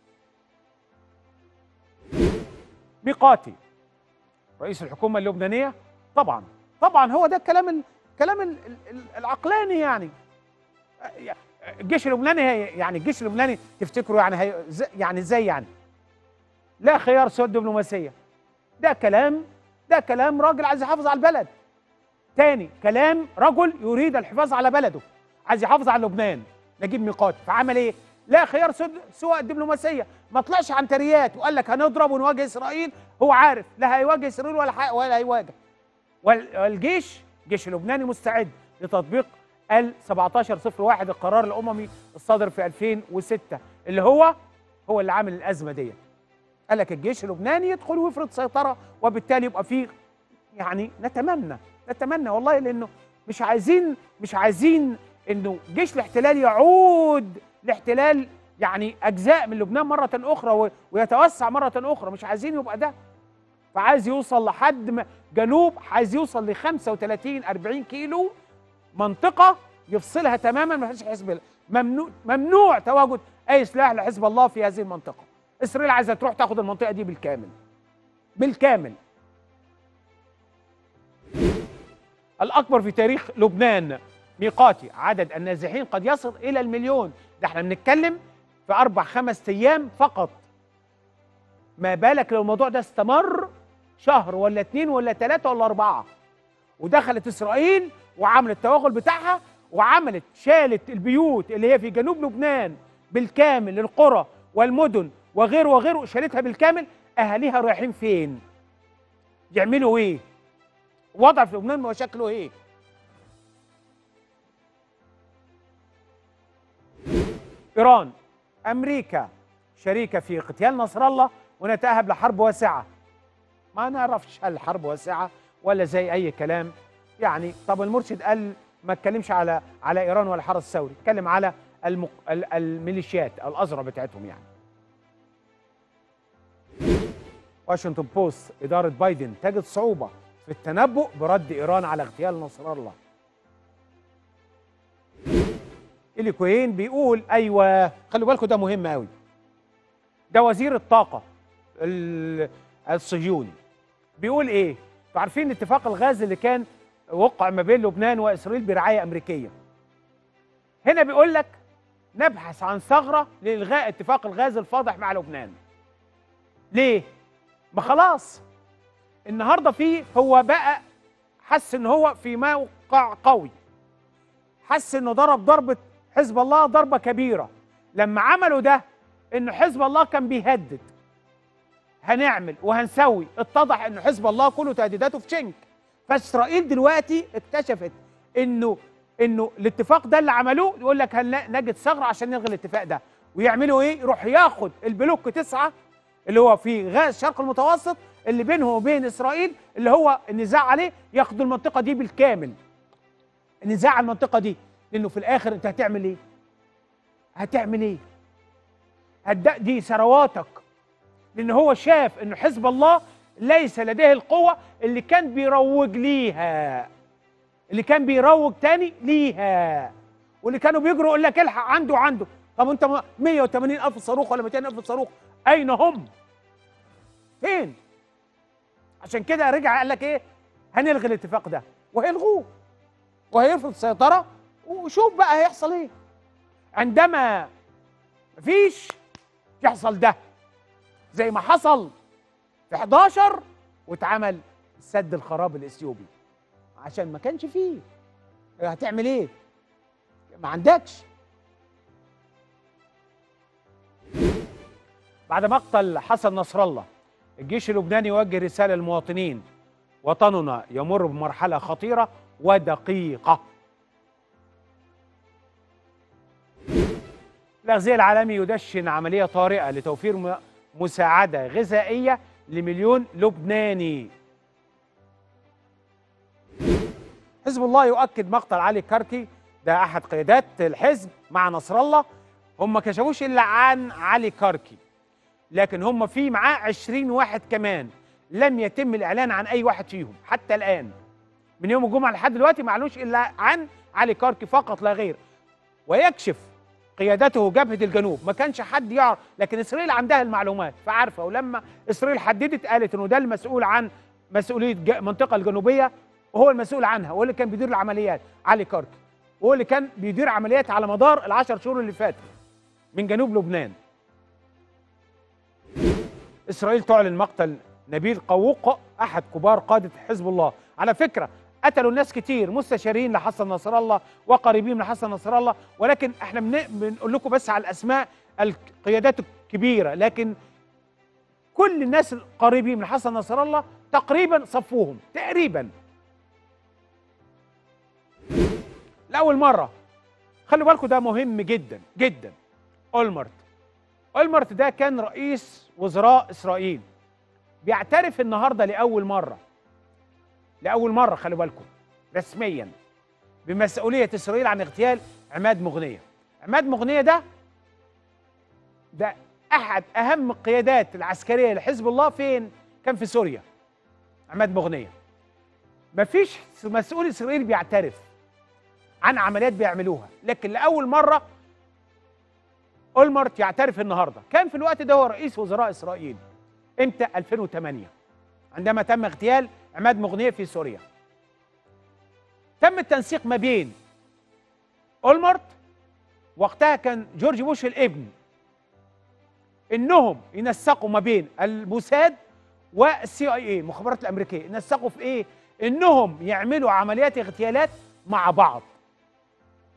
ميقاتي رئيس الحكومه اللبنانيه طبعا طبعا هو ده الكلام ال- الكلام ال- ال- العقلاني يعني الجيش اللبناني هي يعني الجيش اللبناني تفتكروا يعني هي زي- يعني ازاي يعني لا خيار سوى الدبلوماسيه ده كلام ده كلام راجل عايز يحافظ على البلد تاني كلام رجل يريد الحفاظ على بلده عايز يحافظ على لبنان نجيب ميقات فعمل ايه لا خيار سد- سوى الدبلوماسيه ما طلعش عنتريات وقال لك هنضرب ونواجه اسرائيل هو عارف لا هيواجه اسرائيل ولا حق ولا هيواجه وال- والجيش الجيش اللبناني مستعد لتطبيق ال 1701 القرار الاممي الصادر في 2006 اللي هو هو اللي عامل الازمه ديت قال لك الجيش اللبناني يدخل ويفرض سيطره وبالتالي يبقى فيه يعني نتمنى نتمنى والله لانه مش عايزين مش عايزين انه جيش الاحتلال يعود لاحتلال يعني اجزاء من لبنان مره اخرى و- ويتوسع مره اخرى مش عايزين يبقى ده فعايز يوصل لحد ما جنوب عايز يوصل ل 35 40 كيلو منطقه يفصلها تماما ما فيش حزب الله ممنوع ممنوع تواجد اي سلاح لحزب الله في هذه المنطقه اسرائيل عايزه تروح تاخد المنطقه دي بالكامل بالكامل الأكبر في تاريخ لبنان ميقاتي عدد النازحين قد يصل إلى المليون ده احنا بنتكلم في أربع خمس أيام فقط ما بالك لو الموضوع ده استمر شهر ولا اتنين ولا تلاتة ولا أربعة ودخلت إسرائيل وعملت التوغل بتاعها وعملت شالت البيوت اللي هي في جنوب لبنان بالكامل القرى والمدن وغيره وغيره شالتها بالكامل اهاليها رايحين فين يعملوا ايه وضع في لبنان هو شكله ايه ايران امريكا شريكه في اغتيال نصر الله ونتاهب لحرب واسعه ما نعرفش هل حرب واسعه ولا زي اي كلام يعني طب المرشد قال ما اتكلمش على على ايران ولا الحرس الثوري اتكلم على المق... ال- الميليشيات الازرع بتاعتهم يعني واشنطن بوست اداره بايدن تجد صعوبه في التنبؤ برد ايران على اغتيال نصر الله إلي كوين بيقول ايوه خلوا بالكم ده مهم قوي ده وزير الطاقه ال- الصهيوني بيقول ايه انتوا عارفين اتفاق الغاز اللي كان وقع ما بين لبنان واسرائيل برعايه امريكيه هنا بيقول لك نبحث عن ثغره لالغاء اتفاق الغاز الفاضح مع لبنان ليه ما خلاص النهارده فيه هو بقى حس ان هو في موقع قوي حس انه ضرب ضربه حزب الله ضربه كبيره لما عملوا ده انه حزب الله كان بيهدد هنعمل وهنسوي اتضح انه حزب الله كله تهديداته في شنك فاسرائيل دلوقتي اكتشفت انه انه الاتفاق ده اللي عملوه يقول لك هنجد ثغره عشان نلغي الاتفاق ده ويعملوا ايه يروح ياخد البلوك تسعة اللي هو في غاز الشرق المتوسط اللي بينهم وبين اسرائيل اللي هو النزاع عليه ياخدوا المنطقه دي بالكامل النزاع على المنطقه دي لانه في الاخر انت هتعمل ايه هتعمل ايه هتد- دي ثرواتك لان هو شاف ان حزب الله ليس لديه القوه اللي كان بيروج ليها اللي كان بيروج تاني ليها واللي كانوا بيجروا يقول لك الحق عنده عنده طب انت م- 180 الف صاروخ ولا 200 الف صاروخ اين هم فين عشان كده رجع قال لك ايه هنلغي الاتفاق ده وهيلغوه وهيفرض سيطره وشوف بقى هيحصل ايه عندما مفيش يحصل ده زي ما حصل في 11 واتعمل السد الخراب الاثيوبي عشان ما كانش فيه هتعمل ايه ما عندكش بعد مقتل حسن نصر الله الجيش اللبناني يوجه رساله للمواطنين وطننا يمر بمرحله خطيره ودقيقه الأغذية العالمي يدشن عملية طارئة لتوفير م- مساعدة غذائية لمليون لبناني حزب الله يؤكد مقتل علي كركي ده أحد قيادات الحزب مع نصر الله هم ما كشفوش إلا عن علي كركي لكن هم في معاه 20 واحد كمان لم يتم الإعلان عن أي واحد فيهم حتى الآن من يوم الجمعة لحد دلوقتي ما اعلنوش إلا عن علي كركي فقط لا غير ويكشف قيادته جبهة الجنوب ما كانش حد يعرف لكن إسرائيل عندها المعلومات فعارفة ولما إسرائيل حددت قالت إنه ده المسؤول عن مسؤولية ج- المنطقة الجنوبية وهو المسؤول عنها وهو اللي كان بيدير العمليات علي كركي وهو اللي كان بيدير عمليات على مدار العشر شهور اللي فاتوا من جنوب لبنان إسرائيل تعلن مقتل نبيل قوق أحد كبار قادة حزب الله على فكرة قتلوا الناس كتير مستشارين لحسن نصر الله وقريبين لحسن نصر الله ولكن احنا بن- بنقول لكم بس على الاسماء القيادات الكبيره لكن كل الناس القريبين من حسن نصر الله تقريبا صفوهم تقريبا لاول مره خلوا بالكم ده مهم جدا جدا اولمرت اولمرت ده كان رئيس وزراء اسرائيل بيعترف النهارده لاول مره لاول مره خلوا بالكم رسميا بمسؤوليه اسرائيل عن اغتيال عماد مغنيه عماد مغنيه ده ده احد اهم القيادات العسكريه لحزب الله فين كان في سوريا عماد مغنيه مفيش مسؤول اسرائيل بيعترف عن عمليات بيعملوها لكن لاول مره اولمرت يعترف النهارده كان في الوقت ده هو رئيس وزراء اسرائيل امتى 2008 عندما تم اغتيال عماد مغنيه في سوريا تم التنسيق ما بين اولمرت وقتها كان جورج بوش الابن انهم ينسقوا ما بين الموساد والسي اي اي المخابرات الامريكيه ينسقوا في ايه انهم يعملوا عمليات اغتيالات مع بعض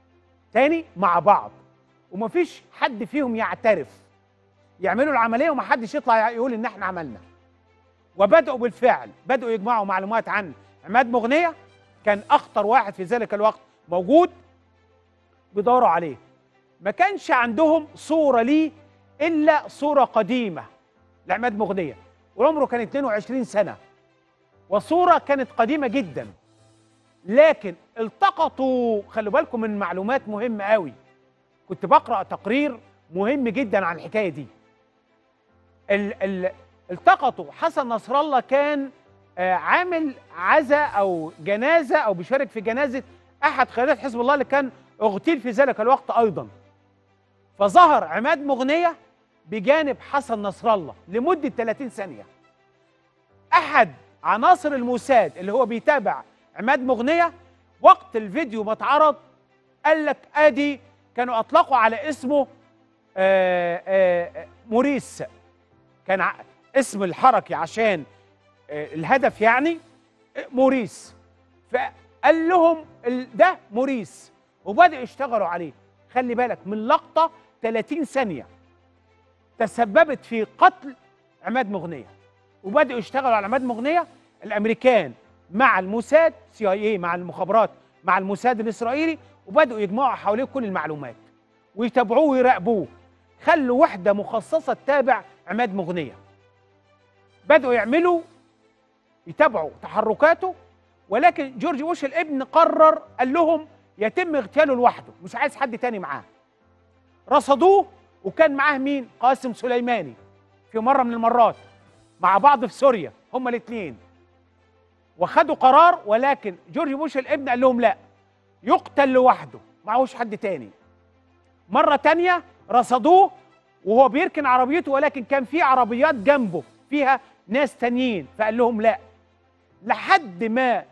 تاني مع بعض ومفيش حد فيهم يعترف يعملوا العمليه ومحدش يطلع يقول ان احنا عملنا وبداوا بالفعل بداوا يجمعوا معلومات عن عماد مغنيه كان اخطر واحد في ذلك الوقت موجود بيدوروا عليه ما كانش عندهم صوره ليه الا صوره قديمه لعماد مغنيه وعمره كان 22 سنه وصوره كانت قديمه جدا لكن التقطوا خلوا بالكم من معلومات مهمه قوي كنت بقرا تقرير مهم جدا عن الحكايه دي ال ال التقطوا حسن نصر الله كان آه عامل عزا او جنازه او بيشارك في جنازه احد قيادات حزب الله اللي كان اغتيل في ذلك الوقت ايضا فظهر عماد مغنيه بجانب حسن نصر الله لمده 30 ثانيه احد عناصر الموساد اللي هو بيتابع عماد مغنيه وقت الفيديو ما اتعرض قال لك ادي كانوا اطلقوا على اسمه آآ آآ موريس كان اسم الحركي عشان الهدف يعني موريس فقال لهم ده موريس وبدأوا يشتغلوا عليه خلي بالك من لقطة 30 ثانية تسببت في قتل عماد مغنية وبدأوا يشتغلوا على عماد مغنية الأمريكان مع الموساد سي اي اي مع المخابرات مع الموساد الإسرائيلي وبدأوا يجمعوا حواليه كل المعلومات ويتابعوه ويراقبوه خلوا وحدة مخصصة تتابع عماد مغنية بدأوا يعملوا يتابعوا تحركاته ولكن جورج بوش الابن قرر قال لهم يتم اغتياله لوحده مش عايز حد تاني معاه رصدوه وكان معاه مين قاسم سليماني في مرة من المرات مع بعض في سوريا هما الاثنين وخدوا قرار ولكن جورج بوش الابن قال لهم لا يقتل لوحده معهوش حد تاني مرة تانية رصدوه وهو بيركن عربيته ولكن كان في عربيات جنبه فيها ناس تانيين فقال لهم لا لحد ما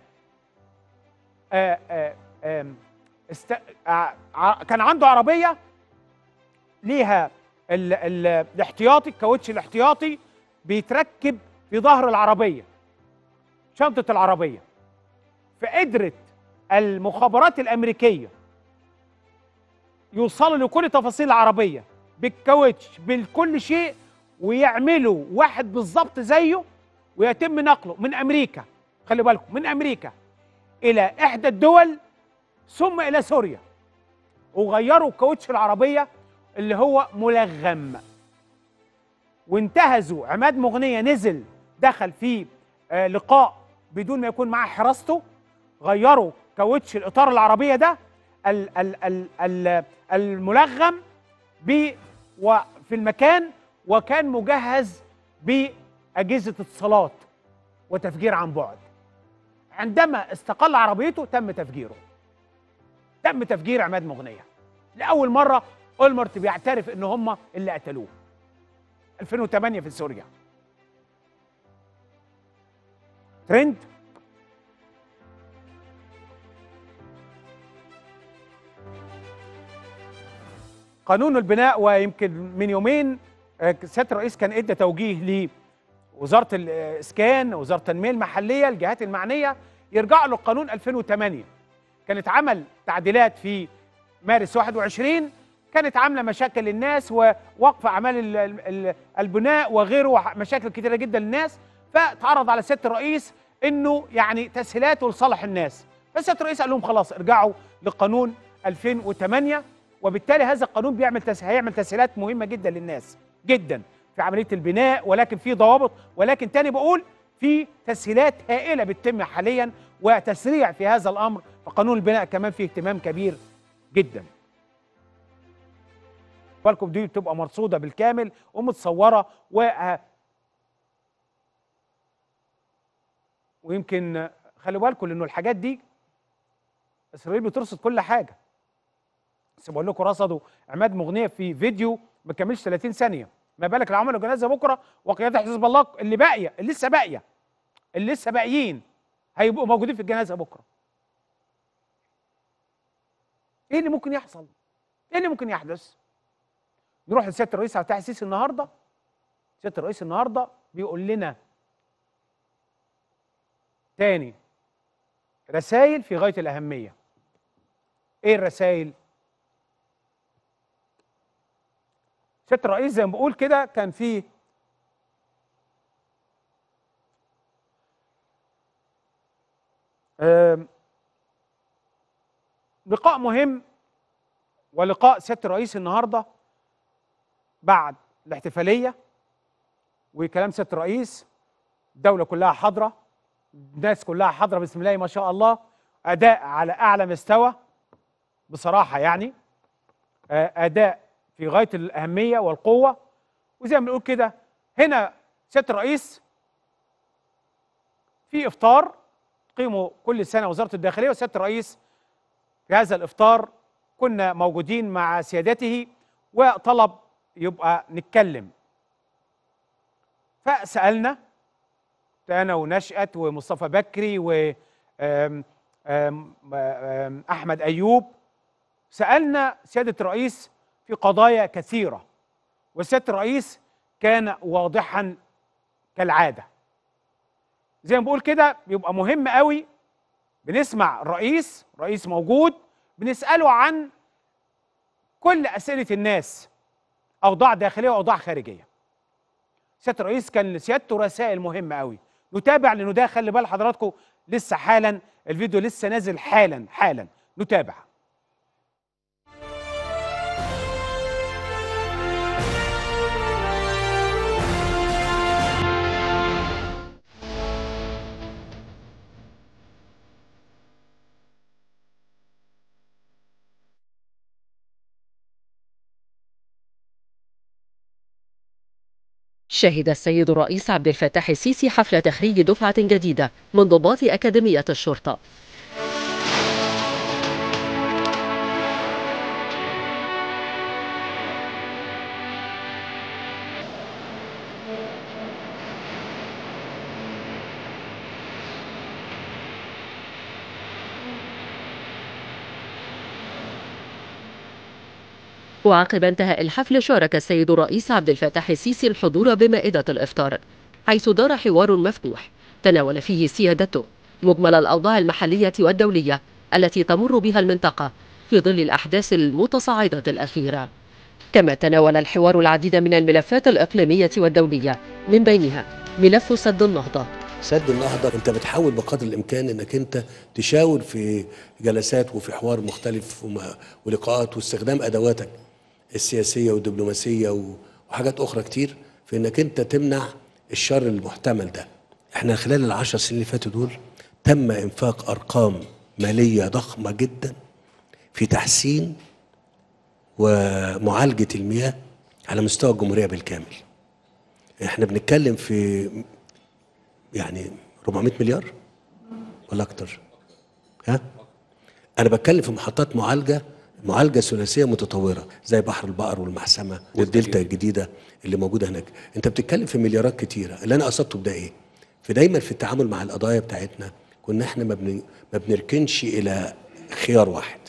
آآ آآ است... آآ كان عنده عربية ليها ال... ال... الاحتياطي الكاوتش الاحتياطي بيتركب في ظهر العربية شنطة العربية فقدرت المخابرات الأمريكية يوصلوا لكل تفاصيل العربية بالكاوتش بكل شيء ويعملوا واحد بالظبط زيه ويتم نقله من أمريكا خلي بالكم من أمريكا إلى إحدى الدول ثم إلى سوريا وغيروا كاوتش العربية اللي هو ملغم وانتهزوا عماد مغنية نزل دخل في آه لقاء بدون ما يكون معاه حراسته غيروا كاوتش الإطار العربية ده ال ال ال ال الملغم ب وفي المكان وكان مجهز بأجهزة اتصالات وتفجير عن بعد عندما استقل عربيته تم تفجيره تم تفجير عماد مغنية لأول مرة أولمرت بيعترف إن هم اللي قتلوه 2008 في سوريا ترند قانون البناء ويمكن من يومين سياده الرئيس كان ادى توجيه لوزاره الاسكان وزاره التنميه المحليه الجهات المعنيه يرجعوا للقانون 2008 كانت عمل تعديلات في مارس 21 كانت عامله مشاكل للناس ووقف اعمال البناء وغيره مشاكل كثيره جدا للناس فتعرض على سياده الرئيس انه يعني تسهيلات لصالح الناس فسياده الرئيس قال لهم خلاص ارجعوا لقانون 2008 وبالتالي هذا القانون بيعمل تس... هيعمل تسهيلات مهمه جدا للناس جدا في عمليه البناء ولكن في ضوابط ولكن تاني بقول في تسهيلات هائله بتتم حاليا وتسريع في هذا الامر فقانون البناء كمان فيه اهتمام كبير جدا بالكم دي بتبقى مرصوده بالكامل ومتصوره و ويمكن خلي بالكم لانه الحاجات دي اسرائيل بترصد كل حاجه بس بقول لكم رصدوا عماد مغنيه في فيديو ما كملش 30 ثانيه ما بالك لو عملوا جنازه بكره وقياده حزب الله اللي باقيه اللي لسه باقيه اللي لسه باقيين هيبقوا موجودين في الجنازه بكره ايه اللي ممكن يحصل ايه اللي ممكن يحدث نروح لسياده الرئيس عبد الفتاح السيسي النهارده سياده الرئيس النهارده بيقول لنا تاني رسائل في غايه الاهميه ايه الرسائل سياده الرئيس زي ما بقول كده كان في آم، لقاء مهم ولقاء سياده الرئيس النهارده بعد الاحتفاليه وكلام سياده الرئيس الدوله كلها حاضره الناس كلها حاضره بسم الله ما شاء الله اداء على اعلى مستوى بصراحه يعني آه، اداء في غايه الاهميه والقوه وزي ما بنقول كده هنا سياده الرئيس في افطار تقيمه كل سنه وزاره الداخليه وسياده الرئيس في هذا الافطار كنا موجودين مع سيادته وطلب يبقى نتكلم فسالنا انا ونشأت ومصطفى بكري و آم، آم، آم، احمد ايوب سالنا سياده الرئيس في قضايا كثيره وسياده الرئيس كان واضحا كالعاده زي ما بقول كده بيبقى مهم قوي بنسمع الرئيس رئيس موجود بنساله عن كل اسئله الناس اوضاع داخليه واوضاع خارجيه سياده الرئيس كان لسيادته رسائل مهمه قوي نتابع لانه ده خلي بال حضراتكم لسه حالا الفيديو لسه نازل حالا حالا نتابع شهد السيد الرئيس عبد الفتاح السيسي حفل تخريج دفعة جديدة من ضباط أكاديمية الشرطة وعقب انتهاء الحفل شارك السيد الرئيس عبد الفتاح السيسي الحضور بمائدة الإفطار حيث دار حوار مفتوح تناول فيه سيادته مجمل الأوضاع المحلية والدولية التي تمر بها المنطقة في ظل الأحداث المتصاعدة الأخيرة كما تناول الحوار العديد من الملفات الإقليمية والدولية من بينها ملف سد النهضة سد النهضة انت بتحاول بقدر الامكان انك انت تشاور في جلسات وفي حوار مختلف وما- ولقاءات واستخدام ادواتك السياسية والدبلوماسية و- وحاجات اخرى كتير في انك انت تمنع الشر المحتمل ده احنا خلال العشر سنين اللي فاتوا دول تم انفاق ارقام مالية ضخمة جدا في تحسين ومعالجة المياه على مستوى الجمهورية بالكامل احنا بنتكلم في يعني 400 مليار ولا اكتر ها انا بتكلم في محطات معالجه معالجه ثلاثيه متطوره زي بحر البقر والمحسمه والدلتا الجديده اللي موجوده هناك انت بتتكلم في مليارات كتيره اللي انا قصدته بده ايه في دايما في التعامل مع القضايا بتاعتنا كنا احنا ما, بن... ما بنركنش الى خيار واحد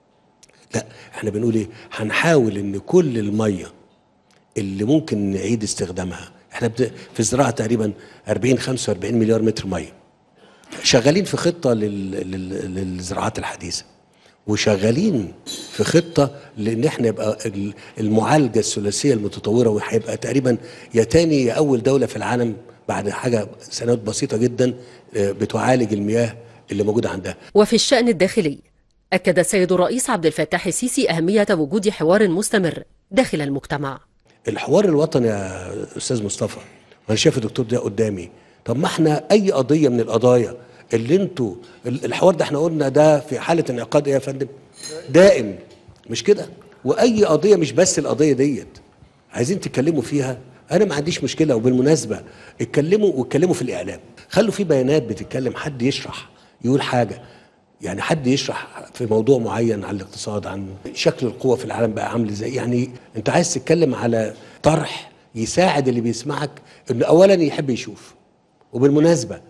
لا احنا بنقول ايه هنحاول ان كل الميه اللي ممكن نعيد استخدامها احنا بت... في الزراعه تقريبا 40 45 مليار متر ميه شغالين في خطه لل... لل... للزراعات الحديثه وشغالين في خطه لان احنا يبقى ال- المعالجه الثلاثيه المتطوره وهيبقى تقريبا يا تاني يا اول دوله في العالم بعد حاجه سنوات بسيطه جدا آه، بتعالج المياه اللي موجوده عندها وفي الشأن الداخلي أكد السيد الرئيس عبد الفتاح السيسي أهمية وجود حوار مستمر داخل المجتمع الحوار الوطني يا استاذ مصطفى وانا شايف الدكتور ده قدامي طب ما احنا اي قضيه من القضايا اللي انتوا ال- الحوار ده احنا قلنا ده في حاله انعقاد ايه يا فندم دائم مش كده واي قضيه مش بس القضيه ديت عايزين تتكلموا فيها انا ما عنديش مشكله وبالمناسبه اتكلموا واتكلموا في الاعلام خلوا في بيانات بتتكلم حد يشرح يقول حاجه يعني حد يشرح في موضوع معين عن الاقتصاد عن شكل القوة في العالم بقى عامل ازاي يعني انت عايز تتكلم على طرح يساعد اللي بيسمعك انه اولا يحب يشوف وبالمناسبة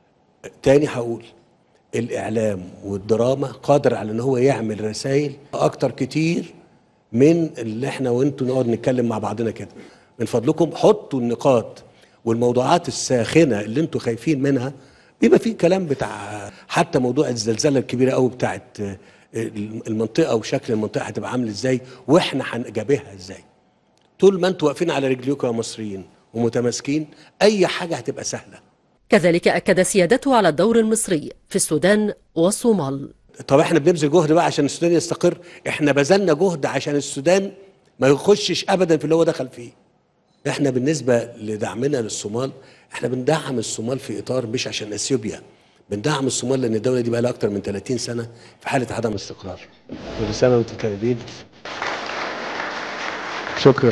تاني هقول الاعلام والدراما قادر على ان هو يعمل رسائل اكتر كتير من اللي احنا وانتوا نقعد نتكلم مع بعضنا كده من فضلكم حطوا النقاط والموضوعات الساخنه اللي انتوا خايفين منها بيبقى في كلام بتاع حتى موضوع الزلزله الكبيره قوي بتاعت المنطقه وشكل المنطقه هتبقى عامل ازاي واحنا هنجابهها ازاي طول ما انتوا واقفين على رجليكم يا مصريين ومتماسكين اي حاجه هتبقى سهله كذلك أكد سيادته على الدور المصري في السودان والصومال طب احنا بنبذل جهد بقى عشان السودان يستقر احنا بذلنا جهد عشان السودان ما يخشش ابدا في اللي هو دخل فيه احنا بالنسبه لدعمنا للصومال احنا بندعم الصومال في اطار مش عشان اثيوبيا بندعم الصومال لان الدوله دي بقى لها اكتر من 30 سنه في حاله عدم استقرار كل سنه وانتم طيبين شكرا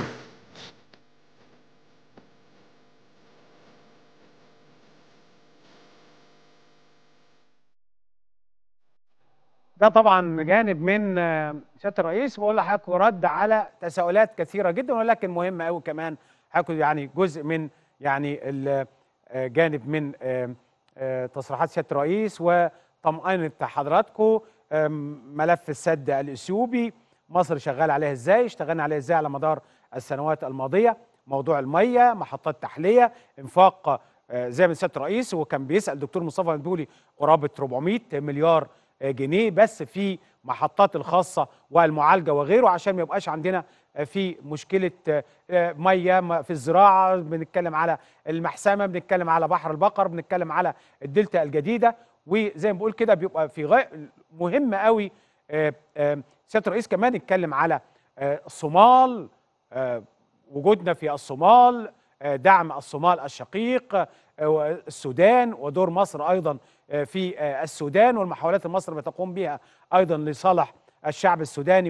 ده طبعا جانب من آه، سياده الرئيس بقول لحضرتك رد على تساؤلات كثيره جدا ولكن مهم قوي كمان حضرتك يعني جزء من يعني ال- آه، جانب من آه، آه، تصريحات سياده الرئيس وطمأنة حضراتكم آم، ملف السد الاثيوبي مصر شغال عليها ازاي اشتغلنا عليها ازاي على مدار السنوات الماضيه موضوع الميه محطات تحليه انفاق آه، زي ما سياده الرئيس وكان بيسال الدكتور مصطفى مدبولي قرابه 400 مليار آه، جنيه بس في محطات الخاصه والمعالجه وغيره عشان ما يبقاش عندنا آه، في مشكله آه، آه، ميه م- في الزراعه بنتكلم على المحسمه بنتكلم على بحر البقر بنتكلم على الدلتا الجديده وزي ما بقول كده بيبقى في غايه مهم قوي آه، آه، سياده الرئيس كمان اتكلم على آه، الصومال آه، وجودنا في الصومال آه، دعم الصومال الشقيق آه، والسودان ودور مصر ايضا آه، في آه، السودان والمحاولات اللي مصر بتقوم بها ايضا لصالح الشعب السوداني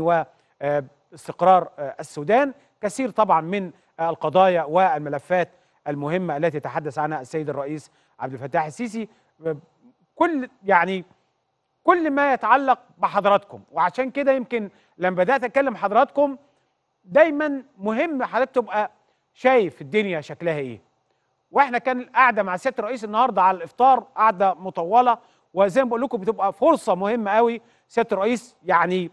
واستقرار السودان كثير طبعا من آه، القضايا والملفات المهمه التي تحدث عنها السيد الرئيس عبد الفتاح السيسي آه، كل يعني كل ما يتعلق بحضراتكم وعشان كده يمكن لما بدات اتكلم حضراتكم دايما مهم حضرتك تبقى شايف الدنيا شكلها ايه واحنا كان قاعده مع سياده الرئيس النهارده على الافطار قاعده مطوله وزي ما بقول لكم بتبقى فرصه مهمه قوي سياده الرئيس يعني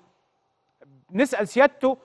نسال سيادته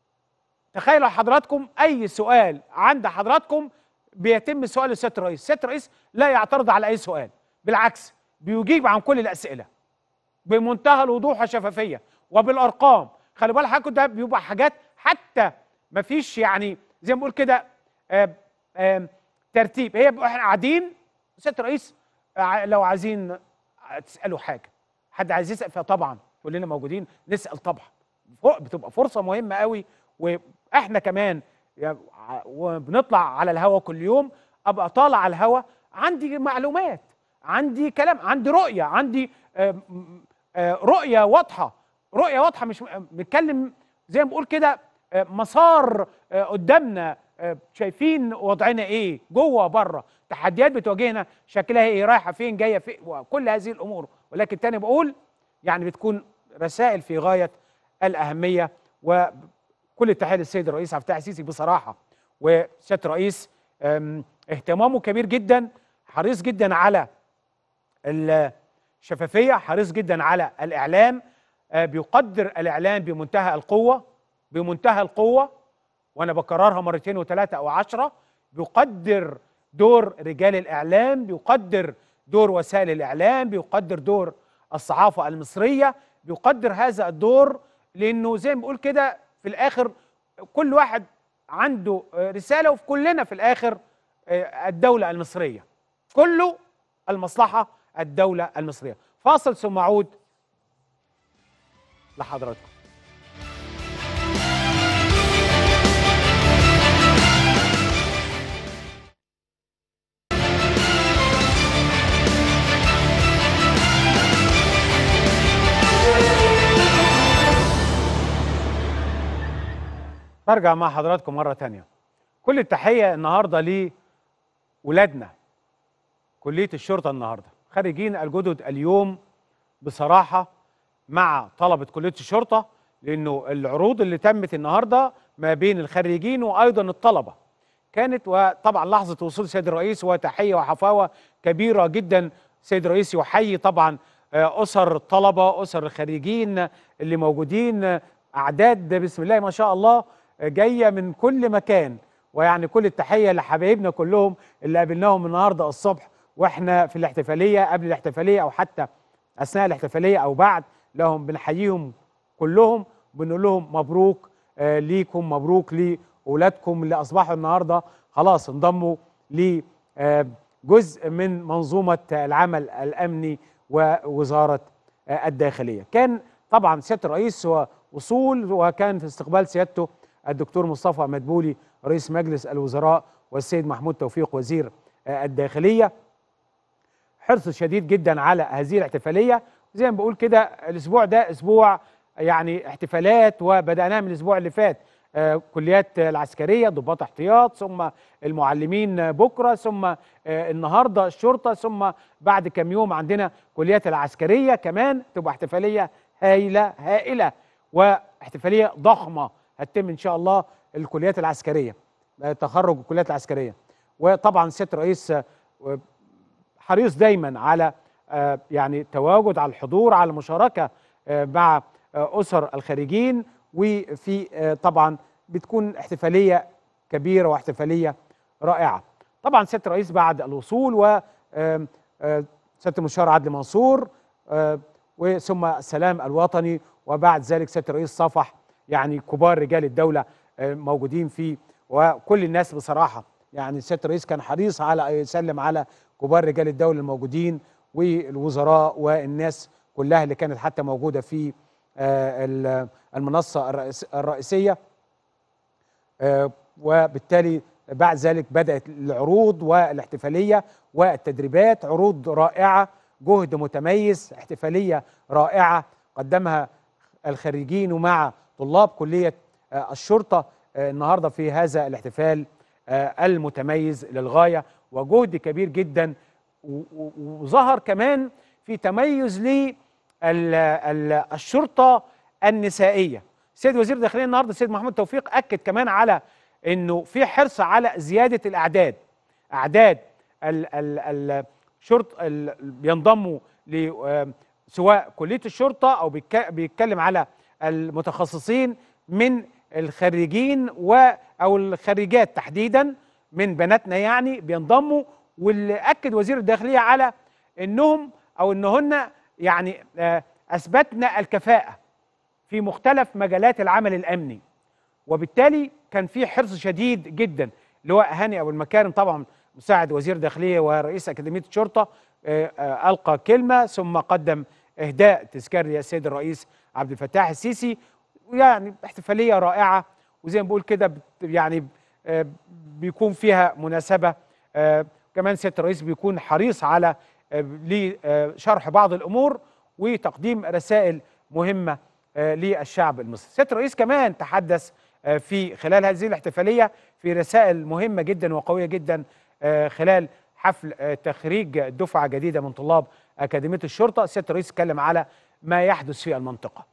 تخيلوا حضراتكم اي سؤال عند حضراتكم بيتم سؤال لسياده الرئيس سياده الرئيس لا يعترض على اي سؤال بالعكس بيجيب عن كل الاسئله بمنتهى الوضوح والشفافيه وبالارقام خلي بالك حضرتك ده بيبقى حاجات حتى ما فيش يعني زي ما بقول كده آم، آم، ترتيب هي بيبقى احنا قاعدين سياده الرئيس ع- لو عايزين تسالوا حاجه حد عايز يسال فطبعا كلنا موجودين نسال طبعا فوق بتبقى فرصه مهمه قوي واحنا كمان يا- ع- وبنطلع على الهوا كل يوم ابقى طالع على الهوا عندي معلومات عندي كلام عندي رؤيه عندي آه، م- آه، رؤيه واضحه رؤيه واضحه مش م- بنتكلم زي ما بقول كده آه، مسار آه، قدامنا آه، شايفين وضعنا ايه جوه بره تحديات بتواجهنا شكلها ايه رايحه فين جايه فين وكل هذه الامور ولكن تاني بقول يعني بتكون رسائل في غايه الاهميه وكل التحيه للسيد الرئيس عبد الفتاح السيسي بصراحه وسياده الرئيس أم، اهتمامه كبير جدا حريص جدا على الشفافيه حريص جدا على الاعلام آه، بيقدر الاعلام بمنتهى القوه بمنتهى القوه وانا بكررها مرتين وثلاثه او عشرة بيقدر دور رجال الاعلام بيقدر دور وسائل الاعلام بيقدر دور الصحافه المصريه بيقدر هذا الدور لانه زي ما بقول كده في الاخر كل واحد عنده آه، رساله وفي كلنا في الاخر آه، الدوله المصريه كله المصلحه الدوله المصريه فاصل ثم اعود لحضراتكم برجع مع حضراتكم مرة تانية كل التحية النهاردة لولادنا كلية الشرطة النهاردة خريجين الجدد اليوم بصراحة مع طلبة كلية الشرطة لأنه العروض اللي تمت النهاردة ما بين الخريجين وأيضا الطلبة كانت وطبعا لحظة وصول السيد الرئيس وتحية وحفاوة كبيرة جدا السيد الرئيس يحيي طبعا آه، أسر الطلبة أسر الخريجين اللي موجودين آه، أعداد بسم الله ما شاء الله آه، جاية من كل مكان ويعني كل التحية لحبايبنا كلهم اللي قابلناهم النهاردة الصبح واحنا في الاحتفالية قبل الاحتفالية أو حتى أثناء الاحتفالية أو بعد لهم بنحييهم كلهم بنقول لهم مبروك آه، ليكم مبروك واولادكم اللي اصبحوا النهارده خلاص انضموا لجزء من منظومه العمل الامني ووزاره آه، الداخليه. كان طبعا سياده الرئيس هو وصول وكان في استقبال سيادته الدكتور مصطفى مدبولي رئيس مجلس الوزراء والسيد محمود توفيق وزير آه، الداخليه. حرص شديد جدا على هذه الاحتفاليه زي ما بقول كده الاسبوع ده اسبوع يعني احتفالات وبدأناها من الاسبوع اللي فات آه، كليات العسكريه ضباط احتياط ثم المعلمين بكره ثم آه، النهارده الشرطه ثم بعد كام يوم عندنا كليات العسكريه كمان تبقى احتفاليه هائله هائله واحتفاليه ضخمه هتتم ان شاء الله الكليات العسكريه آه، تخرج الكليات العسكريه وطبعا سياده الرئيس آه، حريص دايما على آه، يعني التواجد على الحضور على المشاركه آه، مع آه، اسر الخارجين وفي آه، طبعا بتكون احتفاليه كبيره واحتفاليه رائعه. طبعا سياده الرئيس بعد الوصول و آم، آه، سياده المستشار عدلي منصور آه، وثم السلام الوطني وبعد ذلك سياده الرئيس صفح يعني كبار رجال الدوله آه، موجودين فيه وكل الناس بصراحه يعني سياده الرئيس كان حريص على يسلم على كبار رجال الدوله الموجودين والوزراء والناس كلها اللي كانت حتى موجوده في آه، ال- المنصه الرئيس- الرئيسيه آه، وبالتالي بعد ذلك بدات العروض والاحتفاليه والتدريبات عروض رائعه جهد متميز احتفاليه رائعه قدمها الخريجين ومع طلاب كليه آه، الشرطه آه، النهارده في هذا الاحتفال آه، المتميز للغايه وجهد كبير جدا و- و- وظهر كمان في تميز للشرطه النسائيه السيد وزير الداخليه النهارده السيد محمود توفيق اكد كمان على انه في حرص على زياده الاعداد اعداد ال- ال- الشرط ال- بينضموا ل آه، سواء كليه الشرطه او بيتك- بيتكلم على المتخصصين من الخريجين و او الخريجات تحديدا من بناتنا يعني بينضموا واللي اكد وزير الداخليه على انهم او انهن يعني آه، اثبتنا الكفاءه في مختلف مجالات العمل الامني وبالتالي كان في حرص شديد جدا لواء هاني ابو المكارم طبعا مساعد وزير داخليه ورئيس اكاديميه الشرطه آه، آه، القى كلمه ثم قدم اهداء تذكار للسيد الرئيس عبد الفتاح السيسي ويعني احتفاليه رائعه وزي ما بقول كده بت- يعني آه، بيكون فيها مناسبه آه، كمان سياده الرئيس بيكون حريص على آه، لشرح بعض الامور وتقديم رسائل مهمه آه، للشعب المصري. سياده الرئيس كمان تحدث آه، في خلال هذه الاحتفاليه في رسائل مهمه جدا وقويه جدا آه، خلال حفل آه، تخريج دفعه جديده من طلاب اكاديميه الشرطه، سياده الرئيس اتكلم على ما يحدث في المنطقه.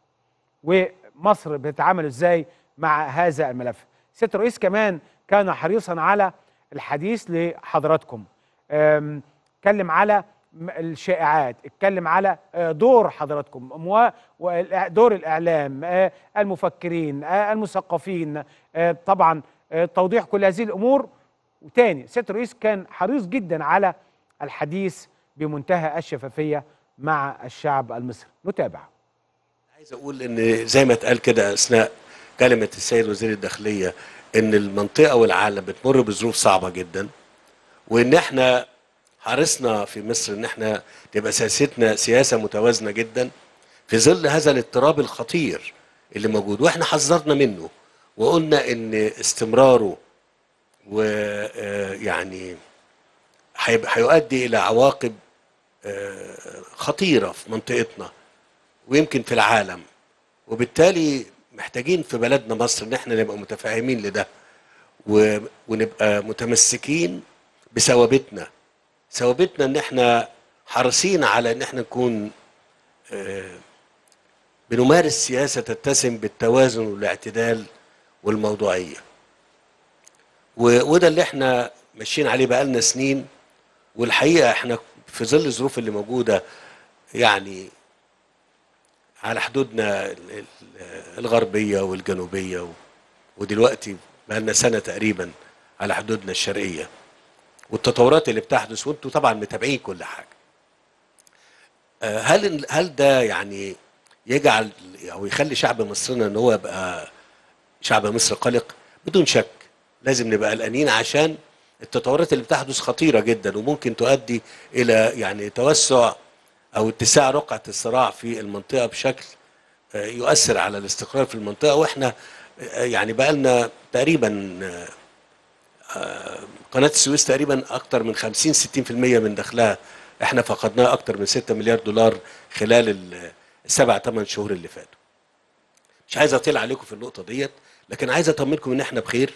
ومصر بتتعامل ازاي مع هذا الملف. سياده الرئيس كمان كان حريصا على الحديث لحضراتكم. آم، اتكلم على م- الشائعات اتكلم على آه، دور حضراتكم موا- والإع- دور الاعلام آه، المفكرين آه، المثقفين آه، طبعا آه، توضيح كل هذه الامور وتاني سياده الرئيس كان حريص جدا على الحديث بمنتهى الشفافيه مع الشعب المصري نتابع عايز اقول ان زي ما اتقال كده اثناء كلمه السيد وزير الداخليه ان المنطقه والعالم بتمر بظروف صعبه جدا وان احنا حرصنا في مصر ان احنا تبقى سياستنا سياسه متوازنه جدا في ظل هذا الاضطراب الخطير اللي موجود واحنا حذرنا منه وقلنا ان استمراره ويعني هيؤدي الى عواقب آه، خطيره في منطقتنا ويمكن في العالم وبالتالي محتاجين في بلدنا مصر ان احنا نبقى متفاهمين لده و- ونبقى متمسكين بثوابتنا ثوابتنا ان احنا حريصين على ان احنا نكون آه، بنمارس سياسه تتسم بالتوازن والاعتدال والموضوعيه و- وده اللي احنا ماشيين عليه بقالنا سنين والحقيقه احنا في ظل الظروف اللي موجوده يعني على حدودنا ال- ال- الغربيه والجنوبيه و- ودلوقتي بقالنا سنه تقريبا على حدودنا الشرقيه والتطورات اللي بتحدث وانتم طبعا متابعين كل حاجه آه، هل هل ده يعني يجعل او يخلي شعب مصرنا ان هو يبقى شعب مصر قلق بدون شك لازم نبقى قلقانين عشان التطورات اللي بتحدث خطيره جدا وممكن تؤدي الى يعني توسع او اتساع رقعه الصراع في المنطقه بشكل آه، يؤثر على الاستقرار في المنطقه واحنا آه، يعني بقى لنا تقريبا آه، آه، قناه السويس تقريبا اكتر من 50 60% من دخلها احنا فقدناه اكتر من 6 مليار دولار خلال ال- السبع ثمان شهور اللي فاتوا مش عايز اطيل عليكم في النقطه ديت لكن عايز اطمنكم ان احنا بخير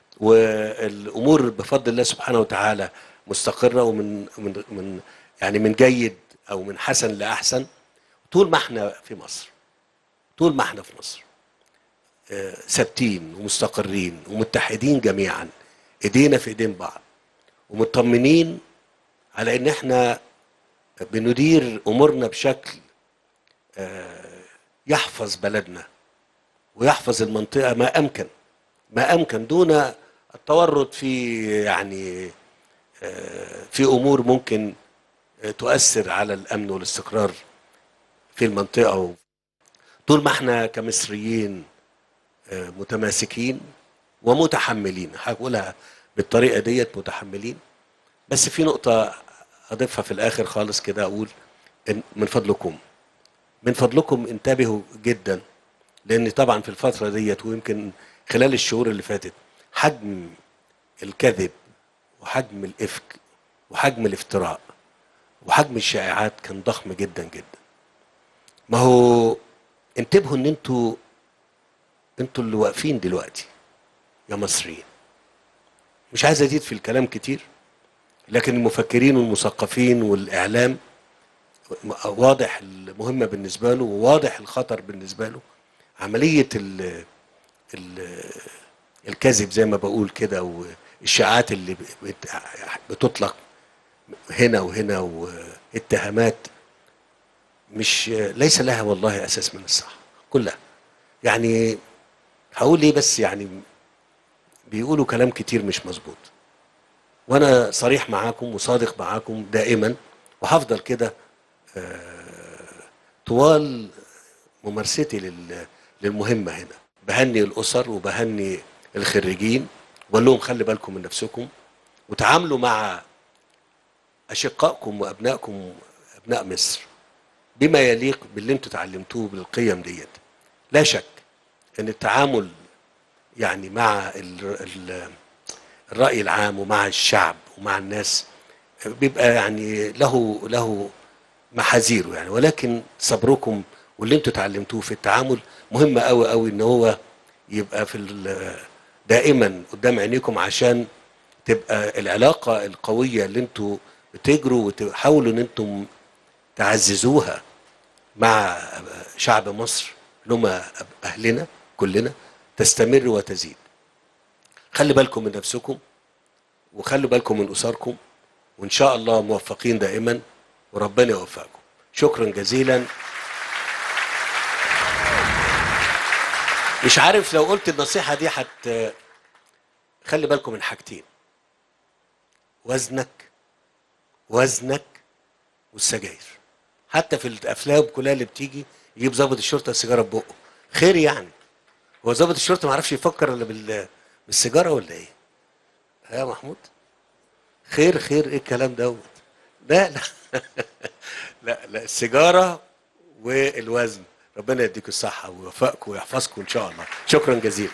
والامور بفضل الله سبحانه وتعالى مستقره ومن من من يعني من جيد او من حسن لاحسن طول ما احنا في مصر طول ما احنا في مصر آه، ثابتين ومستقرين ومتحدين جميعا ايدينا في ايدين بعض ومطمنين على ان احنا بندير امورنا بشكل آه، يحفظ بلدنا ويحفظ المنطقه ما امكن ما امكن دون التورط في يعني آه، في امور ممكن آه، تؤثر على الامن والاستقرار في المنطقه طول ما احنا كمصريين آه، متماسكين ومتحملين هقولها بالطريقه ديت متحملين بس في نقطه اضيفها في الاخر خالص كده اقول إن من فضلكم من فضلكم انتبهوا جدا لان طبعا في الفتره ديت ويمكن خلال الشهور اللي فاتت حجم الكذب وحجم الافك وحجم الافتراء وحجم الشائعات كان ضخم جدا جدا ما هو انتبهوا ان انتوا انتوا اللي واقفين دلوقتي يا مصريين مش عايز ازيد في الكلام كتير لكن المفكرين والمثقفين والاعلام واضح المهمه بالنسبه له وواضح الخطر بالنسبه له عمليه ال ال الكذب زي ما بقول كده والشائعات اللي بت- بتطلق هنا وهنا واتهامات مش ليس لها والله اساس من الصح كلها يعني هقول ايه بس يعني بيقولوا كلام كتير مش مظبوط وانا صريح معاكم وصادق معاكم دائما وهفضل كده آه، طوال ممارستي لل- للمهمه هنا بهني الاسر وبهني الخريجين وبقول لهم خلي بالكم من نفسكم وتعاملوا مع اشقائكم وابنائكم ابناء مصر بما يليق باللي انتوا اتعلمتوه بالقيم ديت لا شك ان التعامل يعني مع ال ال الراي العام ومع الشعب ومع الناس بيبقى يعني له له محاذيره يعني ولكن صبركم واللي انتوا اتعلمتوه في التعامل مهم قوي قوي ان هو يبقى في ال- دائما قدام عينيكم عشان تبقى العلاقه القويه اللي انتوا بتجروا وتحاولوا ان انتم تعززوها مع شعب مصر اللي هم اهلنا كلنا تستمر وتزيد خلي بالكم من نفسكم وخلوا بالكم من اسركم وان شاء الله موفقين دائما وربنا يوفقكم شكرا جزيلا مش عارف لو قلت النصيحه دي حت خلي بالكم من حاجتين وزنك وزنك والسجاير حتى في الافلام كلها اللي بتيجي يجيب ضابط الشرطه السيجاره في بقه خير يعني هو ضابط الشرطه ما عرفش يفكر الا بال- بالسيجاره ولا ايه؟ ها يا محمود؟ خير خير ايه الكلام دوت؟ لا لا لا لا السيجاره والوزن ربنا يديكم الصحه ويوفقكم ويحفظكم ان شاء الله شكرا جزيلا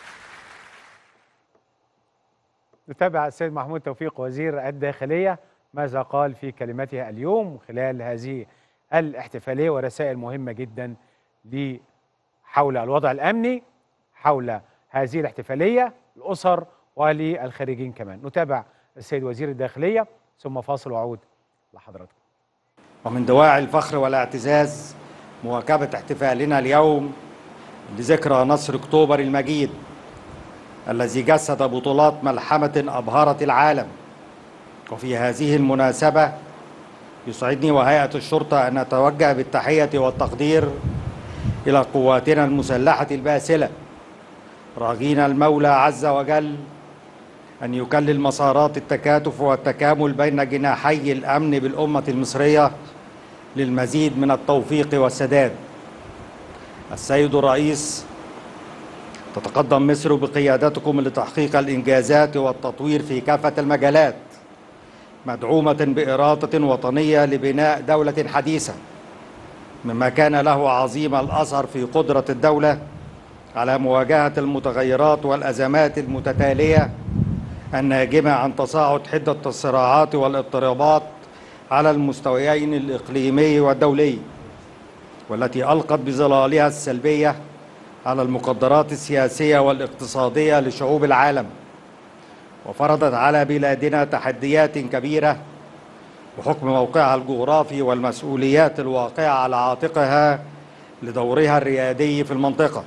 نتابع السيد محمود توفيق وزير الداخلية ماذا قال في كلمته اليوم خلال هذه الاحتفالية ورسائل مهمة جدا ل- حول الوضع الأمني حول هذه الاحتفالية الأسر وللخارجين كمان نتابع السيد وزير الداخلية ثم فاصل وعود لحضراتكم ومن دواعي الفخر والاعتزاز مواكبة احتفالنا اليوم لذكرى نصر أكتوبر المجيد الذي جسد بطولات ملحمة أبهرت العالم وفي هذه المناسبة يسعدني وهيئة الشرطة أن أتوجه بالتحية والتقدير إلى قواتنا المسلحة الباسلة راجين المولى عز وجل أن يكلل مسارات التكاتف والتكامل بين جناحي الأمن بالأمة المصرية للمزيد من التوفيق والسداد السيد الرئيس تتقدم مصر بقيادتكم لتحقيق الإنجازات والتطوير في كافة المجالات مدعومة بإرادة وطنية لبناء دولة حديثة مما كان له عظيم الأثر في قدرة الدولة على مواجهة المتغيرات والأزمات المتتالية الناجمة عن تصاعد حدة الصراعات والاضطرابات على المستويين الإقليمي والدولي والتي ألقت بظلالها السلبية على المقدرات السياسية والاقتصادية لشعوب العالم وفرضت على بلادنا تحديات كبيرة بحكم موقعها الجغرافي والمسؤوليات الواقعة على عاتقها لدورها الريادي في المنطقة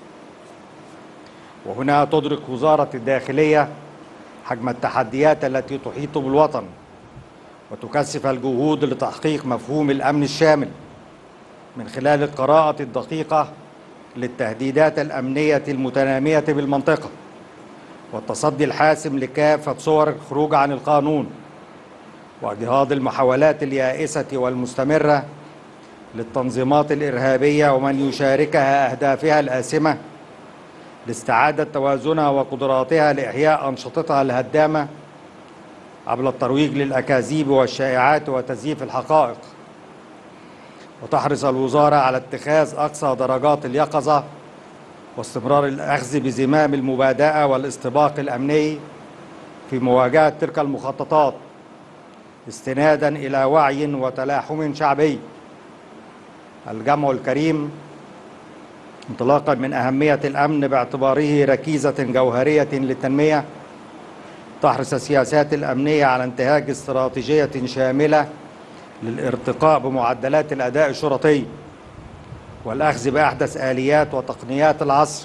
وهنا تدرك وزارة الداخلية حجم التحديات التي تحيط بالوطن وتكثف الجهود لتحقيق مفهوم الأمن الشامل من خلال القراءة الدقيقة للتهديدات الأمنية المتنامية بالمنطقة والتصدي الحاسم لكافة صور الخروج عن القانون وإجهاض المحاولات اليائسة والمستمرة للتنظيمات الإرهابية ومن يشاركها أهدافها الآسمة لاستعادة توازنها وقدراتها لإحياء أنشطتها الهدامة قبل الترويج للأكاذيب والشائعات وتزييف الحقائق وتحرص الوزارة على اتخاذ أقصى درجات اليقظة واستمرار الأخذ بزمام المبادئة والاستباق الأمني في مواجهة تلك المخططات استنادا إلى وعي وتلاحم شعبي الجمع الكريم انطلاقا من أهمية الأمن باعتباره ركيزة جوهرية للتنمية تحرص السياسات الأمنية على انتهاج استراتيجية شاملة للارتقاء بمعدلات الأداء الشرطي والأخذ بأحدث آليات وتقنيات العصر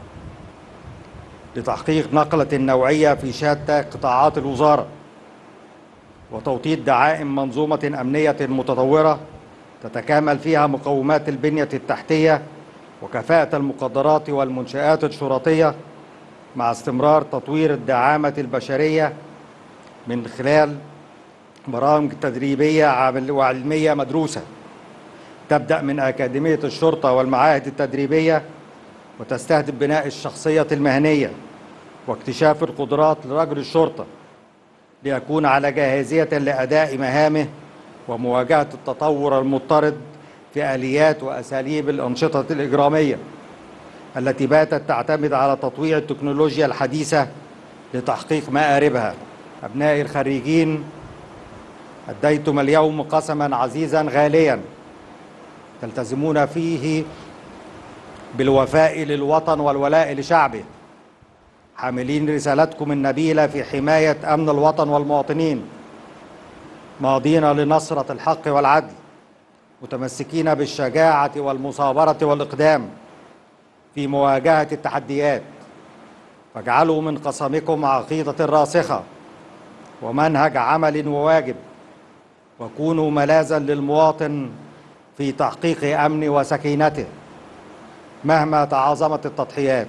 لتحقيق نقلة نوعية في شتى قطاعات الوزارة وتوطيد دعائم منظومة أمنية متطورة تتكامل فيها مقومات البنية التحتية وكفاءة المقدرات والمنشآت الشرطية مع استمرار تطوير الدعامة البشرية من خلال برامج تدريبية وعلمية مدروسة تبدأ من أكاديمية الشرطة والمعاهد التدريبية وتستهدف بناء الشخصية المهنية واكتشاف القدرات لرجل الشرطة ليكون على جاهزية لأداء مهامه ومواجهة التطور المضطرد في آليات وأساليب الأنشطة الإجرامية التي باتت تعتمد على تطويع التكنولوجيا الحديثة لتحقيق مآربها أبنائي الخريجين أديتم اليوم قسما عزيزا غاليا تلتزمون فيه بالوفاء للوطن والولاء لشعبه حاملين رسالتكم النبيلة في حماية أمن الوطن والمواطنين ماضين لنصرة الحق والعدل متمسكين بالشجاعة والمصابرة والإقدام في مواجهة التحديات فاجعلوا من قسمكم عقيدة راسخة ومنهج عمل وواجب وكونوا ملاذا للمواطن في تحقيق أمن وسكينته مهما تعاظمت التضحيات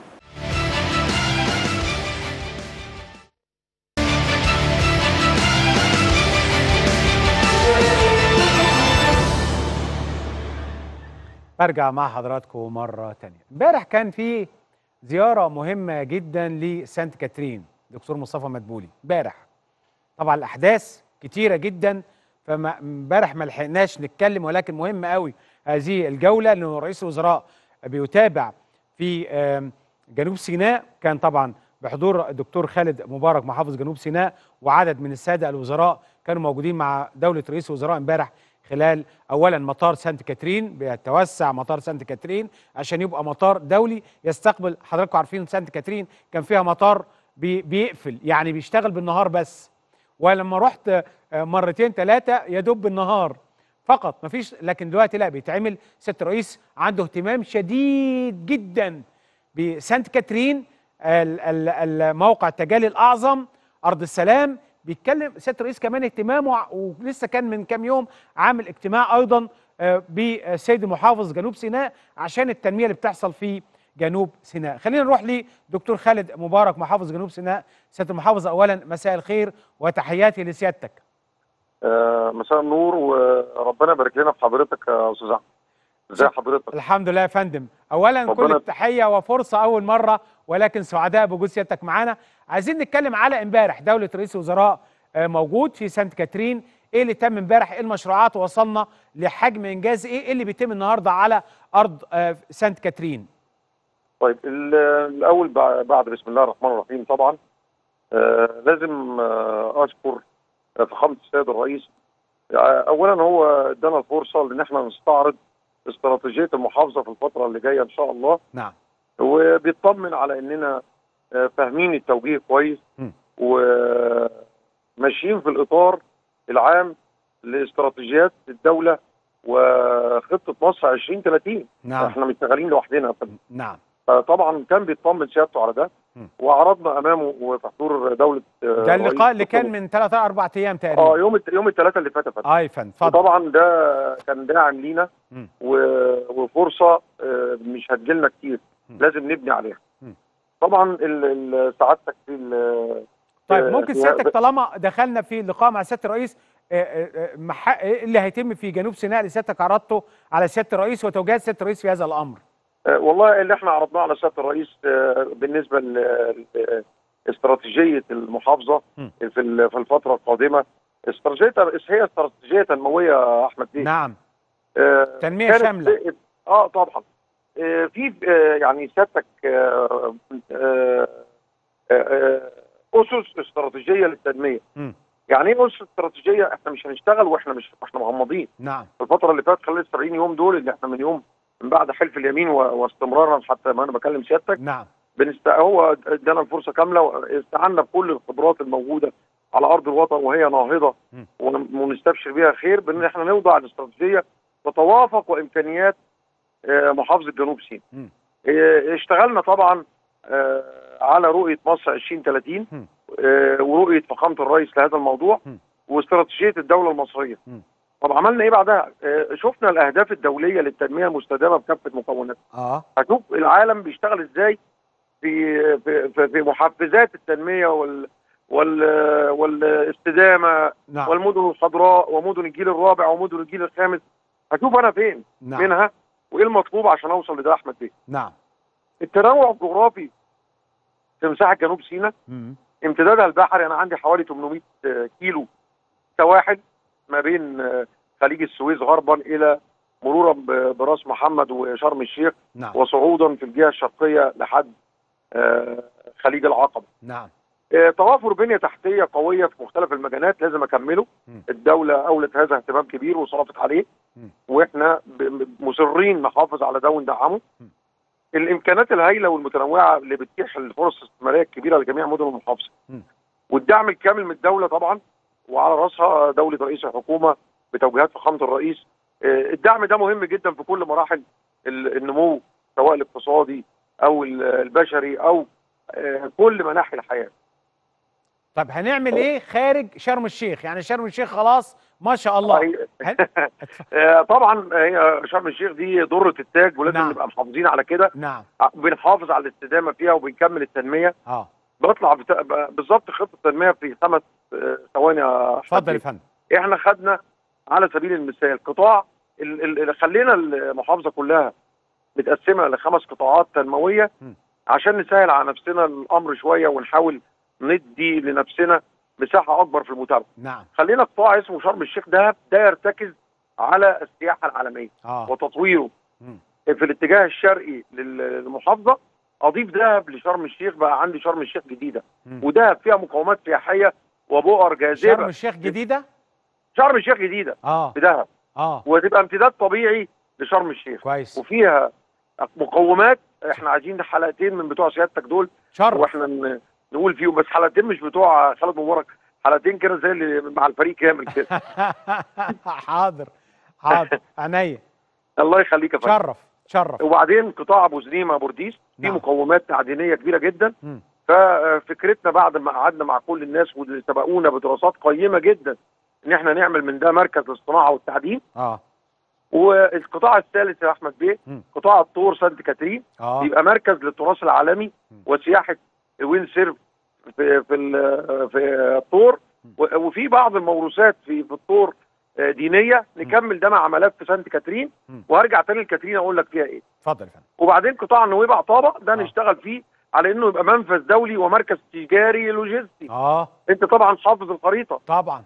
برجع مع حضراتكم مرة تانية امبارح كان في زيارة مهمة جدا لسانت كاترين دكتور مصطفى مدبولي امبارح طبعا الأحداث كتيرة جدا فامبارح ما لحقناش نتكلم ولكن مهم قوي هذه الجولة لأن رئيس الوزراء بيتابع في جنوب سيناء كان طبعا بحضور الدكتور خالد مبارك محافظ جنوب سيناء وعدد من السادة الوزراء كانوا موجودين مع دولة رئيس الوزراء امبارح خلال اولا مطار سانت كاترين بيتوسع مطار سانت كاترين عشان يبقى مطار دولي يستقبل حضراتكم عارفين سانت كاترين كان فيها مطار بي بيقفل يعني بيشتغل بالنهار بس ولما رحت مرتين ثلاثه يدب بالنهار فقط مفيش لكن دلوقتي لا بيتعمل سياده الرئيس عنده اهتمام شديد جدا بسانت كاترين الموقع التجلي الاعظم ارض السلام بيتكلم سياده الرئيس كمان اهتمامه ولسه كان من كام يوم عامل اجتماع ايضا بسيد محافظ جنوب سيناء عشان التنميه اللي بتحصل في جنوب سيناء خلينا نروح لدكتور خالد مبارك محافظ جنوب سيناء سياده المحافظ اولا مساء الخير وتحياتي لسيادتك آه مساء النور وربنا يبارك لنا في حضرتك يا استاذ احمد ازي حضرتك الحمد لله يا فندم اولا كل ربنا- التحيه وفرصه اول مره ولكن سعداء بوجود سيادتك معانا عايزين نتكلم على امبارح دوله رئيس الوزراء آه، موجود في سانت كاترين ايه اللي تم امبارح ايه المشروعات وصلنا لحجم انجاز ايه إيه اللي بيتم النهارده على ارض آه، سانت كاترين طيب ال- الاول بع- بعد بسم الله الرحمن الرحيم طبعا آه لازم آه اشكر آه، فخامه السيد الرئيس آه اولا هو ادانا الفرصه ان احنا نستعرض استراتيجيه المحافظه في الفتره اللي جايه ان شاء الله نعم وبيطمن على اننا آه، فاهمين التوجيه كويس م. وماشيين في الاطار العام لاستراتيجيات الدوله وخطه مصر 2030 نعم احنا مش شغالين لوحدنا يا فندم. نعم فطبعا كان بيطمن سيادته على ده م. وعرضنا امامه وفي حضور دوله آه، ده اللقاء رئيس اللي كان من 3 4 ايام اه تقريبا يوم الت- يوم الثلاثاء اللي فات يا فندم اه يا فندم اتفضل وطبعا ده كان داعم لينا م. و- وفرصه آه، مش هتجيلنا كتير م. لازم نبني عليها م. طبعا ال- ال- سعادتك في ال- طيب آه، ممكن في- سيادتك طالما دخلنا في اللقاء مع سياده الرئيس آه، آه، آه، مح- إيه اللي هيتم في جنوب سيناء اللي سيادتك عرضته على سياده الرئيس وتوجيهات سياده الرئيس في هذا الامر آه، والله اللي احنا عرضناه على سياده الرئيس آه، بالنسبه لاستراتيجيه المحافظه م. في ال- في الفتره القادمه استراتيجيه هي استراتيجيه تنمويه يا احمد بيه نعم آه، تنمية كانت- شاملة. اه طبعا آه، في آه، يعني سيادتك آه، آه، آه، اسس استراتيجيه للتنميه مم. يعني ايه اسس استراتيجيه احنا مش هنشتغل واحنا مش احنا مغمضين نعم في الفتره اللي فاتت خلال ال 70 يوم دول اللي احنا من يوم من بعد حلف اليمين و- واستمرارا حتى ما انا بكلم سيادتك نعم بنست... هو ادانا الفرصه كامله واستعنا بكل الخبرات الموجوده على ارض الوطن وهي ناهضه م. ون- ونستبشر بيها خير بان احنا نوضع الاستراتيجيه تتوافق وامكانيات آه، محافظه جنوب سيناء. م. آه، اشتغلنا طبعا آه، على رؤيه مصر 2030 م. آه، ورؤيه فخامه الرئيس لهذا الموضوع م. واستراتيجيه الدوله المصريه. م. طب عملنا ايه بعدها؟ آه، شفنا الاهداف الدوليه للتنميه المستدامه بكافه مكوناتها. اه هشوف العالم بيشتغل ازاي في في في, في محفزات التنميه وال وال والاستدامه نعم والمدن الخضراء ومدن الجيل الرابع ومدن الجيل الخامس هشوف انا فين نعم منها وايه المطلوب عشان اوصل لده يا احمد بيه نعم التنوع الجغرافي في مساحه جنوب سيناء مم. امتدادها البحري انا عندي حوالي 800 كيلو سواحل ما بين آه، خليج السويس غربا الى مرورا ب- براس محمد وشرم الشيخ نعم وصعودا في الجهه الشرقيه لحد آه، خليج العقبه. نعم آه، توافر بنيه تحتيه قويه في مختلف المجالات لازم اكمله. مم. الدوله اولت هذا اهتمام كبير وصرفت عليه مم. واحنا ب- ب- مصرين نحافظ على ده وندعمه. مم. الامكانات الهائله والمتنوعه اللي بتتيح الفرص الاستثماريه الكبيره لجميع مدن المحافظه. مم. والدعم الكامل من الدوله طبعا وعلى راسها دوله رئيس الحكومه بتوجيهات فخامه الرئيس. آه، الدعم ده مهم جدا في كل مراحل ال- النمو سواء الاقتصادي او ال- البشري او آه، كل مناحي الحياه. طب هنعمل ايه خارج شرم الشيخ يعني شرم الشيخ خلاص ما شاء الله هي- هن... آه، طبعا هي شرم الشيخ دي ضره التاج ولازم نعم. نبقى محافظين على كده نعم ع- بنحافظ على الاستدامه فيها وبنكمل التنميه اه بطلع بت- ب- بالظبط خطه التنميه في خمس آه، ثواني يا أحمد اتفضل يا بيه. فندم احنا خدنا على سبيل المثال قطاع ال- ال- اللي خلينا المحافظه كلها متقسمه لخمس قطاعات تنمويه م. عشان نسهل على نفسنا الامر شويه ونحاول ندي لنفسنا مساحه اكبر في المتابعه. نعم خلينا قطاع اسمه شرم الشيخ ده ده يرتكز على السياحه العالميه اه وتطويره مم. في الاتجاه الشرقي لل- للمحافظه اضيف دهب لشرم الشيخ بقى عندي شرم الشيخ جديده مم. ودهب فيها مقومات سياحيه وبؤر شرم جاذبه الشيخ جديده شرم الشيخ جديده اه في دهب اه وتبقى امتداد طبيعي لشرم الشيخ كويس وفيها مقومات احنا عايزين حلقتين من بتوع سيادتك دول شرف واحنا ن- نقول فيهم بس حلقتين مش بتوع خالد مبارك حلقتين كده زي اللي مع الفريق كامل كده حاضر حاضر عينيا الله يخليك يا فندم شرف شرف وبعدين قطاع ابو زنيمه بورديس في نعم. مقومات تعدينيه كبيره جدا مم. ففكرتنا بعد ما قعدنا مع كل الناس واللي سبقونا بدراسات قيمه جدا ان احنا نعمل من ده مركز للصناعه والتعدين اه والقطاع الثالث يا احمد بيه مم. قطاع الطور سانت كاترين اه يبقى مركز للتراث العالمي مم. وسياحه وين سيرف في في ال- في الطور و- وفي بعض الموروثات في في الطور آه، دينيه نكمل ده مع ملف سانت كاترين مم. وهرجع تاني لكاترين اقول لك فيها ايه اتفضل يا فندم وبعدين قطاع نويبع طابا ده آه. نشتغل فيه على انه يبقى منفذ دولي ومركز تجاري لوجستي اه انت طبعا حافظ الخريطه طبعا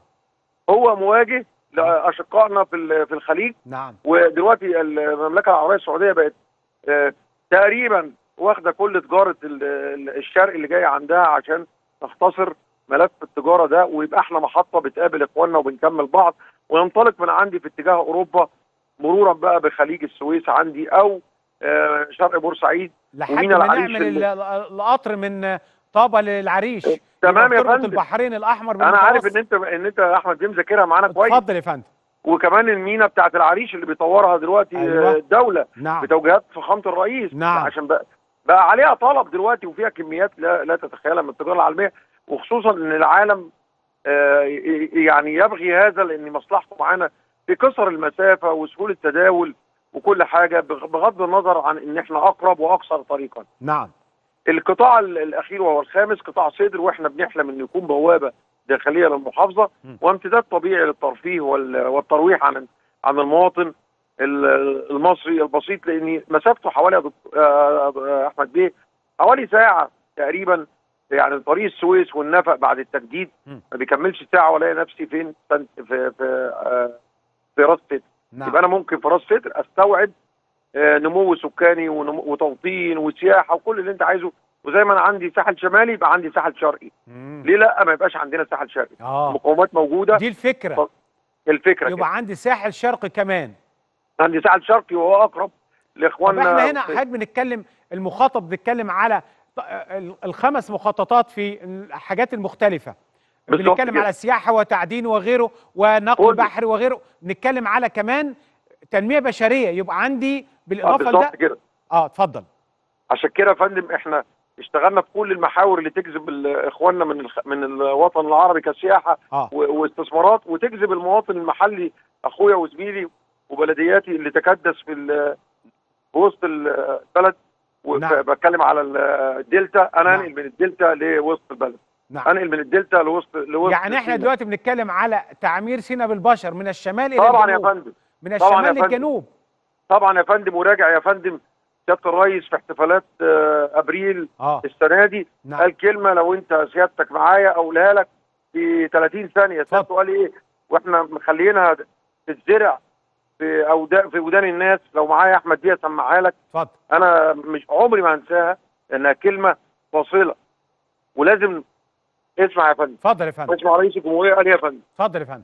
هو مواجه لاشقائنا في ال- في الخليج نعم ودلوقتي المملكه العربيه السعوديه بقت آه، تقريبا واخده كل تجاره ال- ال- الشرق اللي جايه عندها عشان نختصر ملف التجاره ده ويبقى احنا محطه بتقابل اخواننا وبنكمل بعض وننطلق من عندي في اتجاه اوروبا مرورا بقى بخليج السويس عندي او آه، شرق بورسعيد لحد ومين ما العريش نعمل اللي- ال- القطر من طابة للعريش تمام يبقى يا بتربط فندم. البحرين الاحمر انا عارف بالمتوسط. ان انت ان انت يا احمد بيمذاكرها معانا كويس اتفضل يا فندم وكمان المينا بتاعت العريش اللي بيطورها دلوقتي أيوة. آه، الدوله نعم بتوجيهات فخامه الرئيس نعم. عشان بقى, بقى عليها طلب دلوقتي وفيها كميات لا, لا تتخيلها من التجاره العالميه وخصوصا ان العالم آه، ي- يعني يبغي هذا لان مصلحته معانا في قصر المسافه وسهوله التداول وكل حاجه بغ- بغض النظر عن ان احنا اقرب واقصر طريقا. نعم القطاع ال- الاخير وهو الخامس قطاع صدر واحنا بنحلم انه يكون بوابه داخليه للمحافظه م. وامتداد طبيعي للترفيه وال- والترويح عن عن المواطن ال- المصري البسيط لان مسافته حوالي يا دكتور- آه، آه، احمد بيه حوالي ساعه تقريبا يعني طريق السويس والنفق بعد التجديد م. ما بيكملش ساعه والاقي نفسي فين في في في, آه، في راس سدر نعم يبقى انا ممكن في راس سدر استوعب آه، نمو سكاني ونمو وتوطين وسياحه وكل اللي انت عايزه وزي ما انا عندي ساحل شمالي يبقى عندي ساحل شرقي مم. ليه لا ما يبقاش عندنا ساحل شرقي اه المقومات موجوده دي الفكرة الفكره كده. يبقى عندي ساحل شرقي كمان عندي ساحل شرقي وهو اقرب طب لاخواننا احنا هنا في- حضرتك بنتكلم المخاطب بنتكلم على ط- ال- الخمس مخططات في الحاجات المختلفة بالظبط بنتكلم كده. على السياحة وتعدين وغيره ونقل كل- بحري وغيره بنتكلم على كمان تنمية بشرية يبقى عندي آه، بالإضافة بالظبط لده كده اه اتفضل عشان كده يا فندم احنا اشتغلنا في كل المحاور اللي تجذب ال- اخواننا من الخ... من الوطن العربي كسياحه اه و... واستثمارات وتجذب المواطن المحلي اخويا وزميلي وبلدياتي اللي تكدس في ال... في وسط ال- البلد نعم. وبتكلم على ال- الدلتا انا نعم. انقل من الدلتا لوسط البلد نعم انقل من الدلتا لوسط لوسط يعني احنا سيناء. دلوقتي بنتكلم على تعمير سينا بالبشر من الشمال الى طبعا يا الجنوب فندم من طبعاً يا الشمال فندم. للجنوب طبعا يا فندم وراجع يا فندم سياده الرئيس في احتفالات آه، ابريل اه السنه دي نعم قال كلمه لو انت سيادتك معايا اقولها لك في 30 ثانيه سيادته قال ايه واحنا مخلينها تتزرع في أودا في ودان الناس لو معايا احمد دي اسمعها لك اتفضل انا مش عمري ما هنساها لانها كلمه فاصله ولازم اسمع يا فندم اتفضل يا فندم اسمع رئيس الجمهوريه قال إيه يا فندم اتفضل يا فندم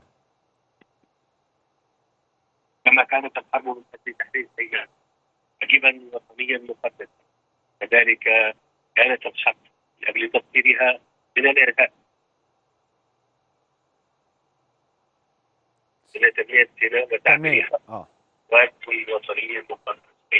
كما كانت الحرب من اجل تحرير السيارة واجبا وطنيا مقدسا كذلك كانت الحرب من اجل تطهيرها من الارهاب من تنمية سيناء تنمية وتعميرها اه واجب وطني مقدس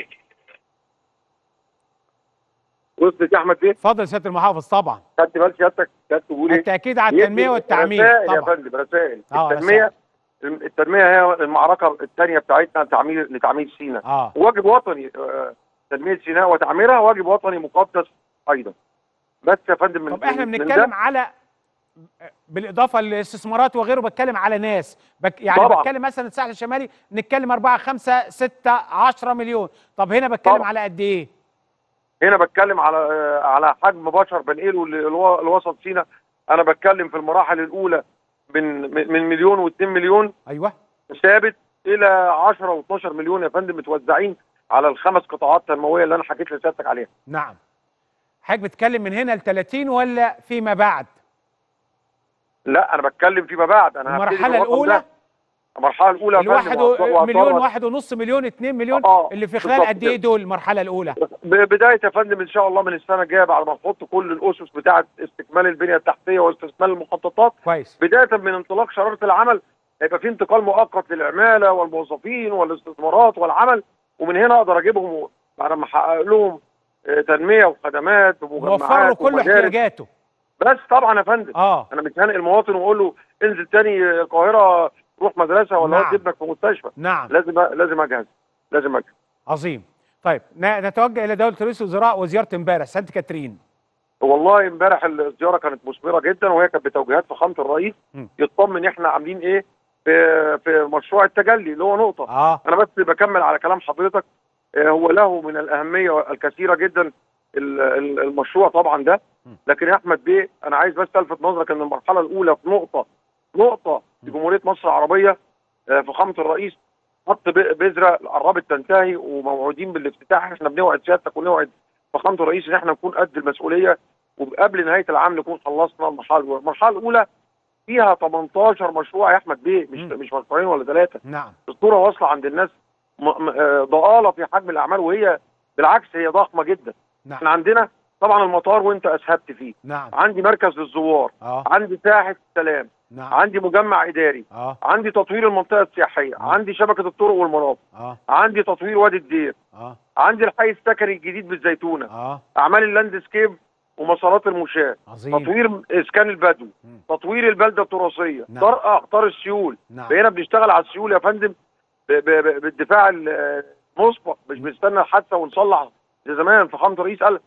وصلت يا احمد بيه اتفضل يا سياده المحافظ طبعا خدت بال سيادتك كانت تقول ايه التاكيد على التنميه والتعمير رسائل يا طبعا فندم رسائل آه، التنميه التنميه هي المعركه الثانيه بتاعتنا تعمير لتعمير سيناء اه واجب وطني آه، تنميه سيناء وتعميرها واجب وطني مقدس ايضا بس يا فندم من طب احنا من- من بنتكلم ده على بالاضافه للاستثمارات وغيره بتكلم على ناس بك يعني طبعاً. بتكلم مثلا الساحل الشمالي نتكلم 4 5 6 10 مليون طب هنا بتكلم طبعاً. على قد ايه هنا بتكلم على آه، على حجم بشر بنقله للو- لوسط سيناء انا بتكلم في المراحل الاولى من من من مليون و2 مليون ايوه ثابت الى 10 و12 مليون يا فندم متوزعين على الخمس قطاعات تنمويه اللي انا حكيت لسيادتك عليها نعم حضرتك بتتكلم من هنا ل 30 ولا فيما بعد لا انا بتكلم فيما بعد انا هبتدي المرحله بالرقم الاولى ده. المرحله الاولى يا فندم الواحد وهطلع- و- وهطلع- مليون واحد ونص مليون 2 مليون آه، اللي في خلال بالظبط قد ايه كده. دول المرحله الاولى ب- بدايه يا فندم ان شاء الله من السنه الجايه بعد ما نحط كل الاسس بتاعه استكمال البنيه التحتيه واستكمال المخططات كويس بدايه من انطلاق شراره العمل هيبقى في انتقال مؤقت للعماله والموظفين والاستثمارات والعمل ومن هنا اقدر اجيبهم بعد ما احقق لهم آه، تنميه وخدمات نوفر له ومجمعات كل ومدارس احتياجاته بس طبعا يا فندم اه انا مش هنقل المواطن واقول له انزل تاني القاهره روح مدرسه ولا نعم. ودي ابنك في مستشفى نعم لازم لازم اجهز لازم اجهز عظيم طيب ن- نتوجه الى دوله رئيس الوزراء وزياره امبارح سانت كاترين والله امبارح الزياره كانت مثمره جدا وهي كانت بتوجيهات فخامه الرئيس م. يطمن احنا عاملين ايه في في مشروع التجلي اللي هو نقطه اه انا بس بكمل على كلام حضرتك آه، هو له من الاهميه الكثيره جدا ال- ال- المشروع طبعا ده لكن يا احمد بيه انا عايز بس الفت نظرك ان المرحله الاولى في نقطه نقطه في جمهوريه مصر العربيه آه، فخامه الرئيس حط ب- بذره قربت تنتهي وموعودين بالافتتاح احنا بنوعد سيادتك ونوعد فخامه الرئيس ان احنا نكون قد المسؤوليه وقبل نهايه العام نكون خلصنا المرحله الاولى، المرحله الاولى فيها 18 مشروع يا احمد بيه مش مم. مش مشروعين ولا ثلاثه نعم الصوره واصله عند الناس م- م- آه، ضآلة في حجم الاعمال وهي بالعكس هي ضخمه جدا احنا نعم عندنا طبعا المطار وانت اسهبت فيه نعم عندي مركز للزوار اه عندي ساحه السلام نعم عندي مجمع اداري اه عندي تطوير المنطقه السياحيه عندي شبكه الطرق والمرافق اه عندي تطوير وادي الدير اه عندي الحي السكني الجديد بالزيتونه اه اعمال اللاندسكيب ومسارات المشاة عظيم تطوير اسكان البدو مم. تطوير البلده التراثيه نعم. طرق اخطار السيول نعم بقينا بنشتغل على السيول يا فندم ب- ب- ب- بالدفاع ال- المسبق مش بنستنى الحادثه ونصلح زي زمان فخامه الرئيس قال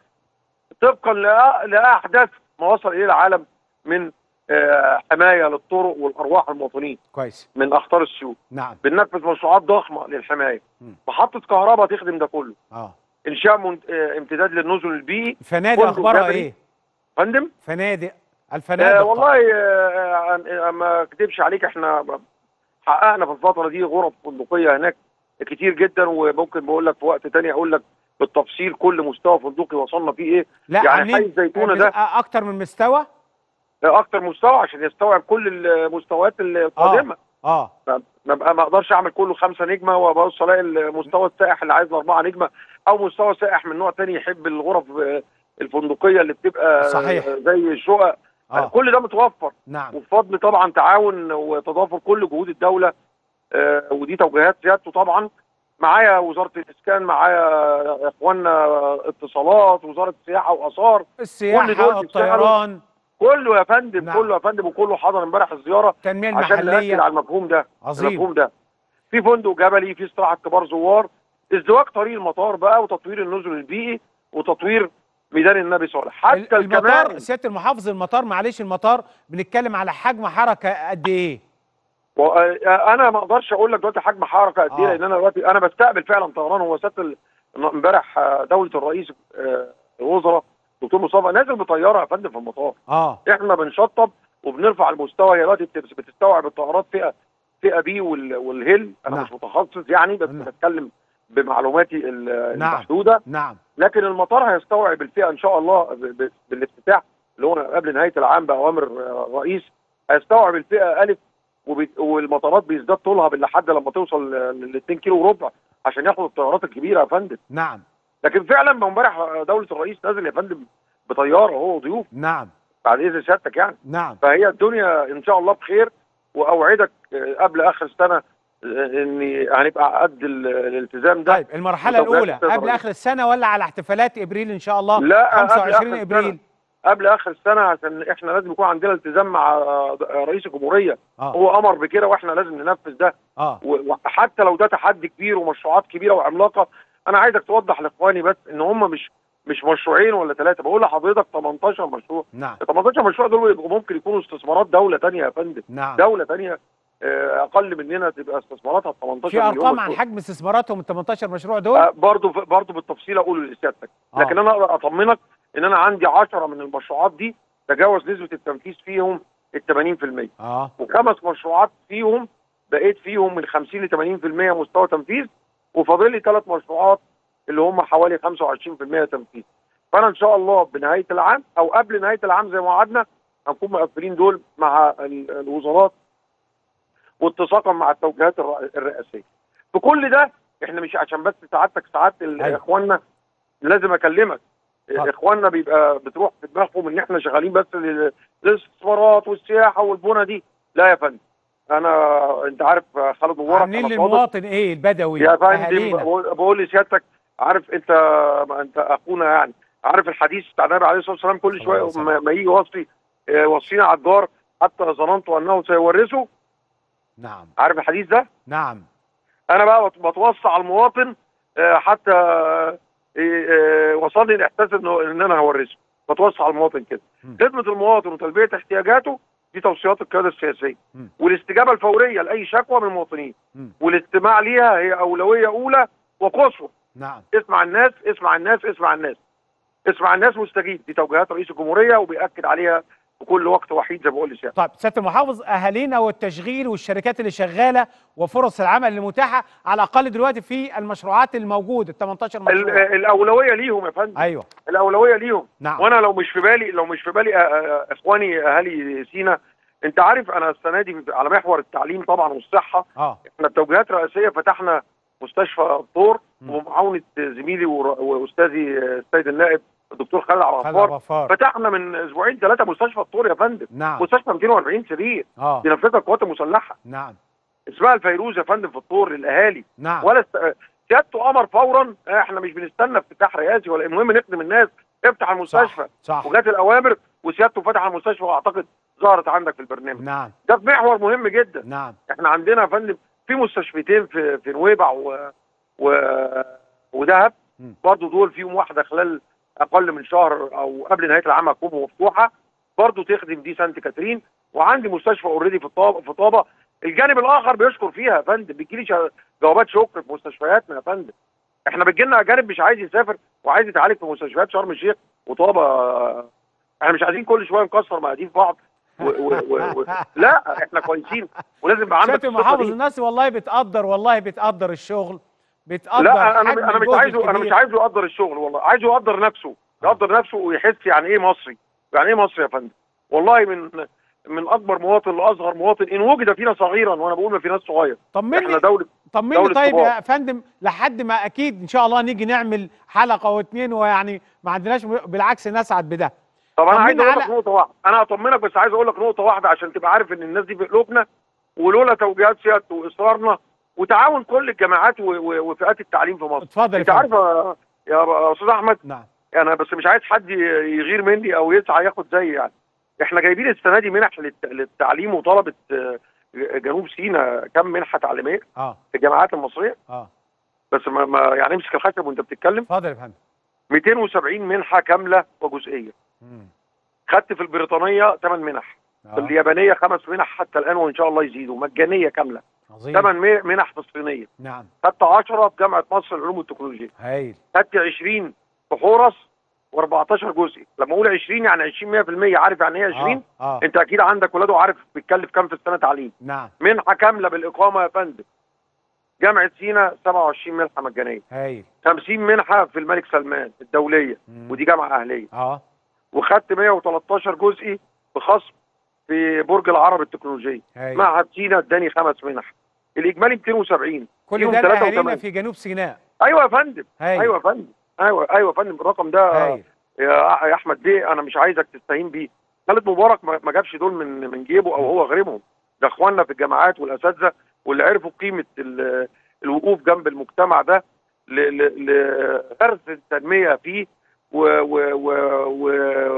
طبقا لأ- لاحدث ما وصل اليه العالم من آه، حمايه للطرق والارواح المواطنين كويس من اخطار السيول نعم بننفذ مشروعات ضخمه للحمايه مم. محطه كهرباء تخدم ده كله اه انشاء من- آه، امتداد للنزل البيئي الفنادق فندق اخبارها جبلي. ايه فندم فنادق آه الفنادق والله آه آه، ما اكذبش عليك احنا حققنا في الفتره دي غرف فندقيه هناك كتير جدا وممكن بقول لك في وقت تاني اقول لك بالتفصيل كل مستوى فندقي وصلنا فيه ايه لا يعني عاملين حي الزيتونة ده- آه، اكتر من مستوى آه، اكتر مستوى عشان يستوعب كل المستويات القادمه اه ما بقى ما اقدرش اعمل كله خمسه نجمه وابص الاقي المستوى السائح اللي عايز اربعه نجمه او مستوى سائح من نوع تاني يحب الغرف آه، الفندقيه اللي بتبقى صحيح. آه، زي الشقق اه كل ده متوفر نعم وبفضل طبعا تعاون وتضافر كل جهود الدوله آه، ودي توجيهات سيادته طبعا معايا وزاره الاسكان معايا اخواننا اتصالات وزاره السياحه واثار كل السياحه دول بيشتغلوا. الطيران كله يا فندم نعم. كله يا فندم وكله حضر امبارح الزياره التنميه عشان ناكد المحليه على المفهوم ده عظيم المفهوم ده في فندق جبلي في استراحه كبار زوار ازدواج طريق المطار بقى وتطوير النزل البيئي وتطوير ميدان النبي صالح حتى المطار الكمان سياده المحافظ المطار معلش المطار بنتكلم على حجم حركه قد ايه و- آه، انا ما اقدرش اقول لك دلوقتي حجم حركه قد ايه آه. لان انا دلوقتي انا بستقبل فعلا طيران هو سياده ال- امبارح آه، دوله الرئيس آه، الوزراء دكتور مصطفى نازل بطياره يا فندم في المطار اه احنا بنشطب وبنرفع المستوى هي دلوقتي بت- بتستوعب الطيارات فئه فئه بي وال- والهيل انا نعم. مش متخصص يعني بس نعم. بتكلم بمعلوماتي ال- نعم. المحدوده نعم لكن المطار هيستوعب الفئه ان شاء الله ب- ب- بالافتتاح اللي هو قبل نهايه العام باوامر آه، الرئيس هيستوعب الفئه الف وبي- والمطارات بيزداد طولها باللحد لما توصل ل 2 كيلو وربع عشان ياخد الطيارات الكبيره يا فندم نعم لكن فعلا ما امبارح دوله الرئيس نازل يا فندم بطياره هو وضيوف نعم بعد اذن سيادتك يعني نعم فهي الدنيا ان شاء الله بخير واوعدك آه، قبل اخر السنه آه، اني هنبقى قد ال- الالتزام ده طيب المرحله وتوجيهات الاولى السيد قبل الرئيس. اخر السنه ولا على احتفالات ابريل ان شاء الله لا، قبل 25 آخر ابريل السنة. قبل اخر السنه عشان احنا لازم يكون عندنا التزام مع آه، رئيس الجمهوريه اه هو امر بكده واحنا لازم ننفذ ده اه و- وحتى لو ده تحدي كبير ومشروعات كبيره وعملاقه انا عايزك توضح لاخواني بس ان هم مش مش مشروعين ولا ثلاثه بقول لحضرتك 18 مشروع نعم ال 18 مشروع دول يبقوا ممكن يكونوا استثمارات دوله ثانيه يا فندم نعم دوله ثانيه اقل مننا تبقى استثماراتها 18 في مليون ارقام عن مشروع. حجم استثماراتهم ال 18 مشروع دول آه، برضو برضو بالتفصيل اقول لسيادتك آه. لكن انا اقدر اطمنك ان انا عندي 10 من المشروعات دي تجاوز نسبه التنفيذ فيهم ال 80% اه وخمس مشروعات فيهم بقيت فيهم من 50 ل 80% مستوى تنفيذ وفاضل لي ثلاث مشروعات اللي هم حوالي 25% تنفيذ فانا ان شاء الله بنهايه العام او قبل نهايه العام زي ما وعدنا هنكون مقفلين دول مع ال- الوزارات واتساقا مع التوجيهات الر- الرئاسيه في كل ده احنا مش عشان بس سعادتك ساعات ال- أيوة. اخواننا لازم اكلمك اتفضل. اخواننا بيبقى بتروح في دماغهم ان احنا شغالين بس لل- للاستثمارات والسياحه والبنى دي لا يا فندم انا انت عارف خالد مبارك عاملين أنا صادق. للمواطن ايه البدوي يا فندم اهالينا بقول بقول لسيادتك عارف انت ما انت اخونا يعني عارف الحديث بتاع النبي عليه الصلاه والسلام كل صلى شويه الله عليه ما ما يجي وصفي آه، وصينا على الجار حتى ظننت انه سيورثه نعم عارف الحديث ده نعم انا بقى بت- بتوصى على المواطن آه، حتى آه، آه، وصلني الاحساس انه ان انا هورثه بتوصى على المواطن كده مم. خدمه المواطن وتلبيه احتياجاته دي توصيات القياده السياسيه مم. والاستجابه الفوريه لاي شكوى من المواطنين مم. والاستماع ليها هي اولويه اولى وقصوى نعم اسمع الناس اسمع الناس اسمع الناس اسمع الناس واستجيب دي توجيهات رئيس الجمهوريه وبياكد عليها في كل وقت وحيد زي ما بقول لسيادتك طيب سياده المحافظ اهالينا والتشغيل والشركات اللي شغاله وفرص العمل المتاحه على الاقل دلوقتي في المشروعات الموجوده ال 18 ال- مشروع الاولويه ليهم يا فندم ايوه الاولويه ليهم نعم. وانا لو مش في بالي لو مش في بالي آه، آه، اخواني اهالي سينا انت عارف انا السنه دي على محور التعليم طبعا والصحه اه احنا بتوجيهات رئاسيه فتحنا مستشفى الطور مم. ومعاونه زميلي ور- واستاذي آه، السيد النائب الدكتور خالد عبد خالد الغفار غفار فتحنا من اسبوعين ثلاثه مستشفى الطور يا فندم نعم مستشفى 240 سرير اه دي نفذها القوات المسلحه نعم اسمها الفيروز يا فندم في الطور للاهالي نعم ولا است... سيادته امر فورا احنا مش بنستنى افتتاح رئاسي ولا المهم نخدم الناس افتح المستشفى صح وجات الاوامر وسيادته فتح المستشفى واعتقد ظهرت عندك في البرنامج نعم ده في محور مهم جدا نعم احنا عندنا يا فندم في مستشفيتين في في نويبع و... و... ودهب مم. برضه دول فيهم واحده خلال اقل من شهر او قبل نهايه العام هتكون مفتوحه برضه تخدم دي سانت كاترين وعندي مستشفى اوريدي في طابه في طابه الجانب الاخر بيشكر فيها يا فندم بتجيلي شا- جوابات شكر في مستشفياتنا يا فندم احنا بتجيلنا اجانب مش عايز يسافر وعايز يتعالج في مستشفيات شرم الشيخ وطابه احنا مش عايزين كل شويه نكسر مقاديف بعض و... و... و... و... لا احنا كويسين ولازم يبقى عندك سياده الثقة المحافظ دي. الناس والله بتقدر والله بتقدر الشغل بتقدر لا انا حجم انا مش الجهد عايزه انا مش الكبير. عايزه يقدر الشغل والله عايزه يقدر نفسه يقدر نفسه ويحس يعني ايه مصري يعني ايه مصري يا فندم والله من من اكبر مواطن لاصغر مواطن ان وجد فينا صغيرا وانا بقول ما فيناش صغير احنا طمني دوله طمني دولة طيب كبار. يا فندم لحد ما اكيد ان شاء الله نيجي نعمل حلقه او اتنين ويعني ما عندناش م- بالعكس نسعد بده طب انا عايز طمنا اقول لك على- نقطه واحده انا هطمنك بس عايز اقول لك نقطه واحده عشان تبقى عارف ان الناس دي في قلوبنا ولولا توجيهات سيادته واصرارنا وتعاون كل الجامعات و- و- وفئات التعليم في مصر اتفضل يا انت عارف فندم يا يا استاذ احمد نعم انا بس مش عايز حد يغير مني او يسعى ياخد زي يعني احنا جايبين السنه دي منح للت- للتعليم وطلبه آه، جنوب سيناء كم منحه تعليميه اه في الجامعات المصريه اه بس ما, ما يعني امسك الخشب وانت بتتكلم اتفضل يا فندم 270 منحه كامله وجزئيه مم. خدت في البريطانيه 8 منح في آه. اليابانيه خمس منح حتى الان وان شاء الله يزيدوا مجانيه كامله عظيم 8 منح في الصينيه نعم خدت 10 في جامعه مصر للعلوم والتكنولوجيا هايل خدت 20 في حورس و14 جزء لما اقول 20 يعني 20 100% عارف يعني ايه 20 اه, آه. انت اكيد عندك ولاد وعارف بيتكلف كام في السنه تعليم نعم منحه كامله بالاقامه يا فندم جامعه سينا 27 منحه مجانيه هايل 50 منحه في الملك سلمان الدوليه مم. ودي جامعه اهليه اه وخدت 113 جزئي بخصم في برج العرب التكنولوجيه هايل معهد سينا اداني خمس منح الاجمالي 270 كل فيهم ده ثلاثة لاهالينا وثمانية. في جنوب سيناء ايوه يا فندم هايل ايوه يا فندم ايوه ايوه يا فندم الرقم ده هايل يا يا احمد بيه انا مش عايزك تستهين بيه خالد مبارك ما ما جابش دول من من جيبه او هو غريمهم ده اخواننا في الجامعات والاساتذه واللي عرفوا قيمه ال- الوقوف جنب المجتمع ده ل- ل- لغرس التنميه فيه و و و و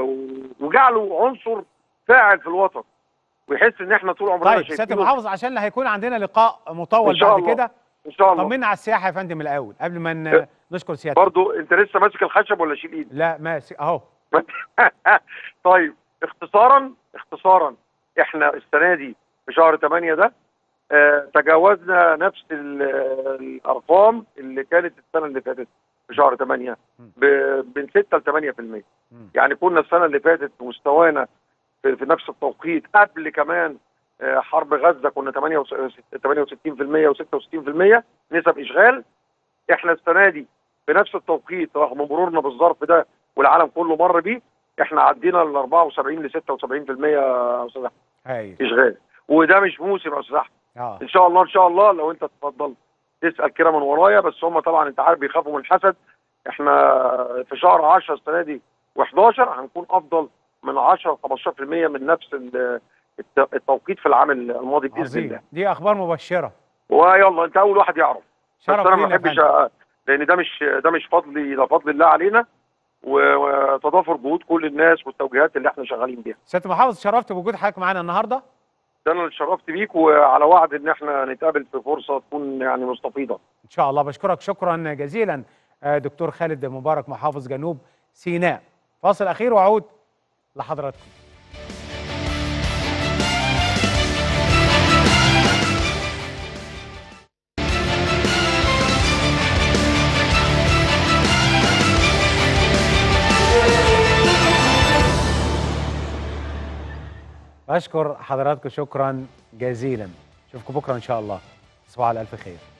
وجعله عنصر فاعل في الوطن ويحس ان احنا طول عمرنا طيب سياده شايفينه المحافظ عشان اللي هيكون عندنا لقاء مطول إن شاء بعد الله. كده ان شاء الله طمنا على السياحه يا فندم الاول قبل ما ن- أه. نشكر سيادتك برضو انت لسه ماسك الخشب ولا شيل ايدك لا ماشي اهو طيب اختصارا اختصارا احنا السنه دي في شهر 8 ده اه تجاوزنا نفس ال- الارقام اللي كانت السنه اللي فاتت في شهر 8 ب- من 6 ل 8% مم. يعني كنا السنه اللي فاتت مستوانا في, في نفس التوقيت قبل كمان اه حرب غزه كنا 68% و66% نسب اشغال احنا السنه دي في نفس التوقيت رغم مرورنا بالظرف ده والعالم كله مر بيه احنا عدينا ال 74 ل 76% يا استاذ احمد هايل اشغال وده مش موسم يا استاذ احمد اه ان شاء الله ان شاء الله لو انت تفضل تسال كده من ورايا بس هم طبعا انت عارف بيخافوا من الحسد احنا في شهر 10 السنه دي و11 هنكون افضل من 10 15% من نفس ال- الت- التوقيت في العام الماضي باذن الله عظيم دي اخبار مبشره ويلا انت اول واحد يعرف بس شرف انا ما لينا يا بحبش فندم. أ- لان ده مش ده مش فضلي ده فضل الله علينا و- وتضافر جهود كل الناس والتوجيهات اللي احنا شغالين بيها سياده المحافظ شرفت بوجود حضرتك معانا النهارده ده انا اللي اتشرفت بيك وعلى وعد ان احنا نتقابل في فرصه تكون يعني مستفيضه ان شاء الله بشكرك شكرا جزيلا آه، دكتور خالد مبارك محافظ جنوب سيناء فاصل اخير واعود لحضراتكم اشكر حضراتكم شكرا جزيلا اشوفكم بكره ان شاء الله تصبحوا على الف خير